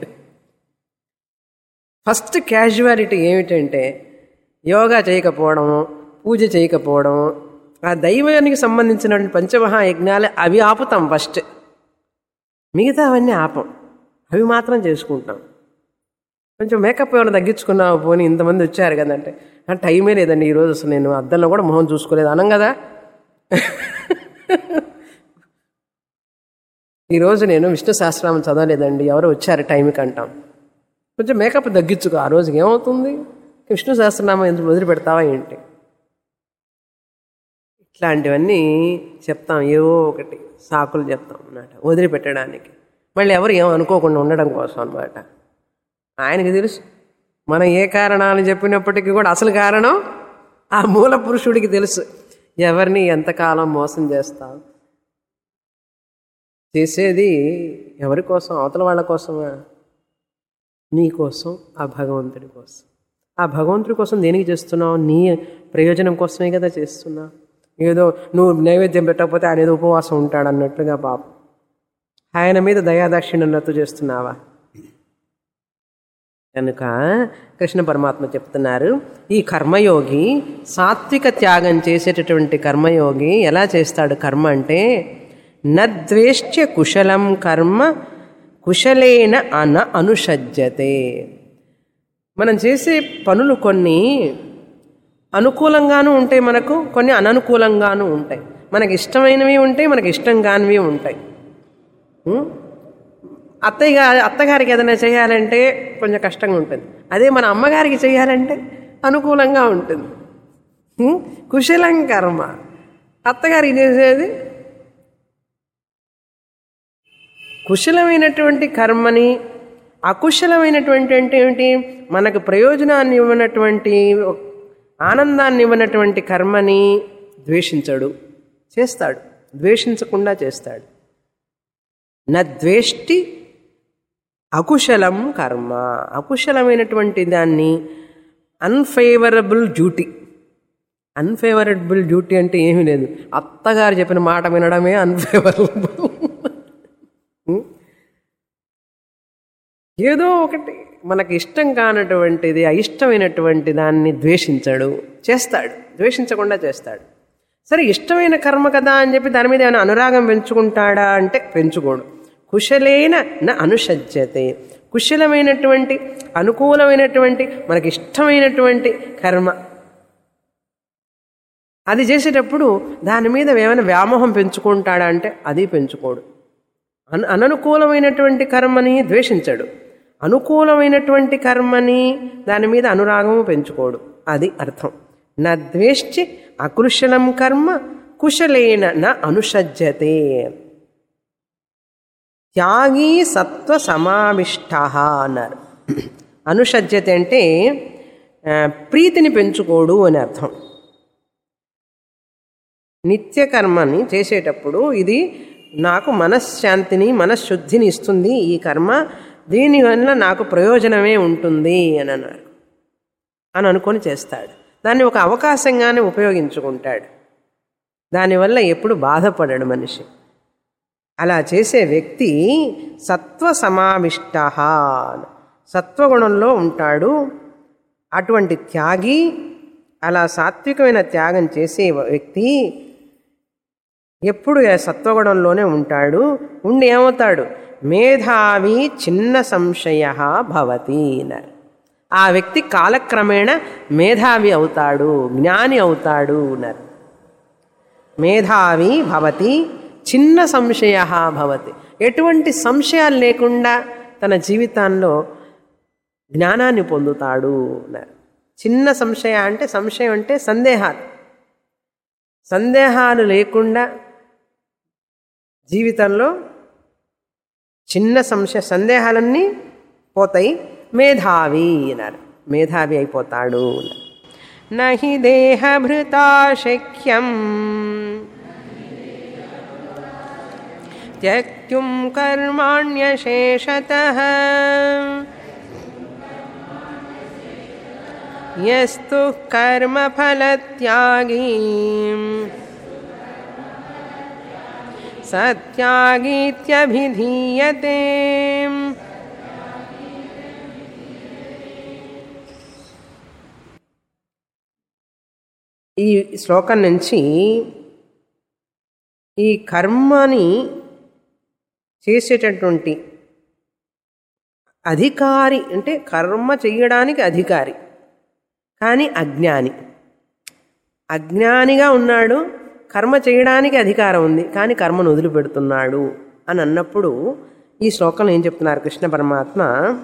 ఫస్ట్ క్యాజువాలిటీ ఏమిటంటే యోగా చేయకపోవడము పూజ చేయకపోవడము ఆ దైవానికి సంబంధించినటువంటి పంచమహాయజ్ఞాలు అవి ఆపుతాం ఫస్ట్ మిగతా అవన్నీ ఆపం అవి మాత్రం చేసుకుంటాం కొంచెం మేకప్ ఏమైనా తగ్గించుకున్నావు పోనీ ఇంతమంది వచ్చారు కదంటే "ఆ, టైమే లేదండి ఈరోజు అసలు నేను అద్దంలో కూడా మొహం చూసుకోలేదు అనం కదా ఈరోజు నేను విష్ణు సహస్రనామం చదవలేదండి ఎవరు వచ్చారు టైంకి అంటాం కొంచెం మేకప్ తగ్గించుకో ఆ రోజుకి ఏమవుతుంది విష్ణు సహస్రనామం ఎందుకు వదిలిపెడతావా ఏంటి ఇట్లాంటివన్నీ చెప్తాం ఏవో ఒకటి సాకులు చెప్తాం అన్నమాట వదిలిపెట్టడానికి మళ్ళీ ఎవరు ఏం అనుకోకుండా ఉండడం కోసం అనమాట ఆయనకి తెలుసు మనం ఏ కారణాలు చెప్పినప్పటికీ కూడా అసలు కారణం ఆ మూల పురుషుడికి తెలుసు ఎవరిని ఎంతకాలం మోసం చేస్తాం చేసేది ఎవరి కోసం అవతల వాళ్ళ కోసమా నీ కోసం ఆ భగవంతుడి కోసం ఆ భగవంతుడి కోసం దేనికి చేస్తున్నావు నీ ప్రయోజనం కోసమే కదా చేస్తున్నావు ఏదో నువ్వు నైవేద్యం పెట్టకపోతే ఆయన ఏదో ఉపవాసం ఉంటాడు అన్నట్లుగా పాపం ఆయన మీద దయాదాక్షిణ్యతతో చేస్తున్నావా కనుక కృష్ణ పరమాత్మ చెప్తున్నారు ఈ కర్మయోగి సాత్విక త్యాగం చేసేటటువంటి కర్మయోగి ఎలా చేస్తాడు కర్మ అంటే నద్వేష్ట్య కుశలం కర్మ కుశలేన అన అనుషజ్యతే మనం చేసే పనులు కొన్ని అనుకూలంగానూ ఉంటాయి మనకు కొన్ని అననుకూలంగానూ ఉంటాయి మనకి ఇష్టమైనవి ఉంటాయి మనకి ఇష్టం కానివి ఉంటాయి ఉం? అత్తయ్య గా- అత్తగారికి ఏదైనా చేయాలంటే కొంచెం కష్టంగా ఉంటుంది అదే మన అమ్మగారికి చేయాలంటే అనుకూలంగా ఉంటుంది ఉం? కుశలం కర్మ అత్తగారికి చేసేది కుశలమైనటువంటి కర్మని అకుశలమైనటువంటి అంటే ఏమిటి మనకు ప్రయోజనాన్ని ఇవ్వనటువంటి ఆనందాన్ని ఇవ్వనటువంటి కర్మని ద్వేషించడు చేస్తాడు ద్వేషించకుండా చేస్తాడు నద్వేష్టి అకుశలం కర్మ అకుశలమైనటువంటి దాన్ని అన్ఫేవరబుల్ డ్యూటీ అన్ఫేవరబుల్ డ్యూటీ అంటే ఏమీ లేదు అత్తగారు చెప్పిన మాట వినడమే అన్ఫేవరబుల్ ఏదో ఒకటి మనకి ఇష్టం కానటువంటిది అయిష్టమైనటువంటి దాన్ని ద్వేషించడు చేస్తాడు ద్వేషించకుండా చేస్తాడు సరే ఇష్టమైన కర్మ కదా అని చెప్పి దాని మీద ఏమైనా అనురాగం పెంచుకుంటాడా అంటే పెంచుకోడు కుశలేన న అనుషజ్యతే కుశలమైనటువంటి అనుకూలమైనటువంటి మనకి ఇష్టమైనటువంటి కర్మ అది చేసేటప్పుడు దాని మీద ఏమైనా వ్యామోహం పెంచుకుంటాడా అంటే అది పెంచుకోడు అన్ అననుకూలమైనటువంటి కర్మని ద్వేషించడు అనుకూలమైనటువంటి కర్మని దాని మీద అనురాగము పెంచుకోడు అది అర్థం నా ద్వేష్టి అకుశలం కర్మ కుశలేన న అనుషజ్యతే త్యాగీ సత్వ సమావిష్ట అన్నారు అనుషజ్యత అంటే ఆ, ప్రీతిని పెంచుకోడు అని అర్థం నిత్య కర్మని చేసేటప్పుడు ఇది నాకు మనశ్శాంతిని మనశ్శుద్ధిని ఇస్తుంది ఈ కర్మ దీనివల్ల నాకు ప్రయోజనమే ఉంటుంది అని అన్నారు అని అనుకొని చేస్తాడు దాన్ని ఒక అవకాశంగానే ఉపయోగించుకుంటాడు దానివల్ల ఎప్పుడు బాధపడడు మనిషి అలా చేసే వ్యక్తి సత్వ సమావిష్ట సత్వగుణంలో ఉంటాడు అటువంటి త్యాగి అలా సాత్వికమైన త్యాగం చేసే వ్యక్తి ఎప్పుడు ఆ సత్వగుణంలోనే ఉంటాడు ఉండి ఏమవుతాడు మేధావి చిన్న సంశయ భవతి అన్నారు ఆ వ్యక్తి కాలక్రమేణా మేధావి అవుతాడు జ్ఞాని అవుతాడు అన్నారు మేధావి భవతి చిన్న సంశయ భవతి ఎటువంటి సంశయాలు లేకుండా తన జీవితాల్లో జ్ఞానాన్ని పొందుతాడు అన్నారు చిన్న సంశయ అంటే సంశయం అంటే సందేహాలు సందేహాలు లేకుండా జీవితంలో చిన్న సంశయ సందేహాలన్నీ పోతాయి మేధావి అన్నారు మేధావి అయిపోతాడు అన్నారు. నహి దేహభృతా శక్యం త్యక్తుం కర్మాణ్యశేషతః యస్తు కర్మఫలత్యాగీ సత్యాగీత్యభిధీయతే ఈ శ్లోకం నుంచి ఈ కర్మని చేసేటటువంటి అధికారి అంటే కర్మ చేయడానికి అధికారి కానీ అజ్ఞాని అజ్ఞానిగా ఉన్నాడు కర్మ చేయడానికి అధికారం ఉంది కానీ కర్మను వదిలిపెడుతున్నాడు అని అన్నప్పుడు ఈ శ్లోకంలో ఏం చెప్తున్నారు కృష్ణ పరమాత్మ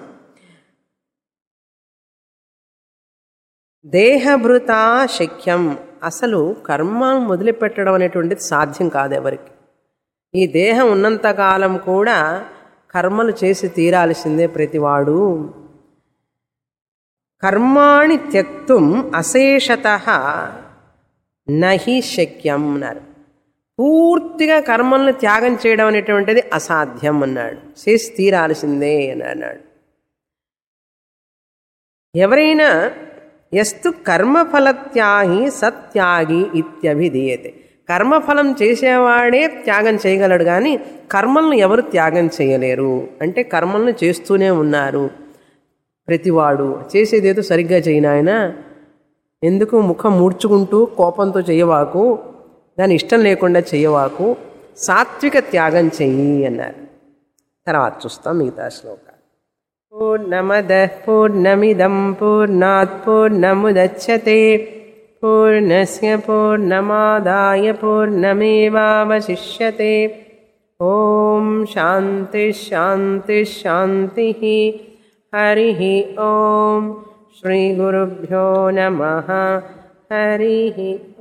దేహభృత శక్యం అసలు కర్మను వదిలిపెట్టడం అనేటువంటిది సాధ్యం కాదు ఎవరికి ఈ దేహం ఉన్నంతకాలం కూడా కర్మలు చేసి తీరాల్సిందే ప్రతివాడు కర్మాణి త్యక్తుం అశేషత నహి శక్యం అన్నారు పూర్తిగా కర్మలను త్యాగం చేయడం అనేటువంటిది అసాధ్యం అన్నాడు చేసి తీరాల్సిందే అని అన్నాడు ఎవరైనా ఎస్తు కర్మఫలత్యాగి సత్యాగి ఇత్యభిధీయతే కర్మఫలం చేసేవాడే త్యాగం చేయగలడు కానీ కర్మలను ఎవరు త్యాగం చేయలేరు అంటే కర్మలను చేస్తూనే ఉన్నారు ప్రతివాడు చేసేదేదో సరిగ్గా చేయనాయన ఎందుకు ముఖం మూడ్చుకుంటూ కోపంతో చేయవాకు దాని ఇష్టం లేకుండా చేయవాకు సాత్విక త్యాగం చెయ్యి అన్నారు తర్వాత చూస్తాం మిగతా శ్లోకాలు పూర్ణమద పూర్ణమిదం పూర్ణాత్ పూర్ణముదచ్చతే పూర్ణస్య పూర్ణమాదాయ పూర్ణమేవావశిష్యతే ఓం శాంతి శాంతి శాంతి హరి ఓం శ్రీ గురుభ్యో నమ హరి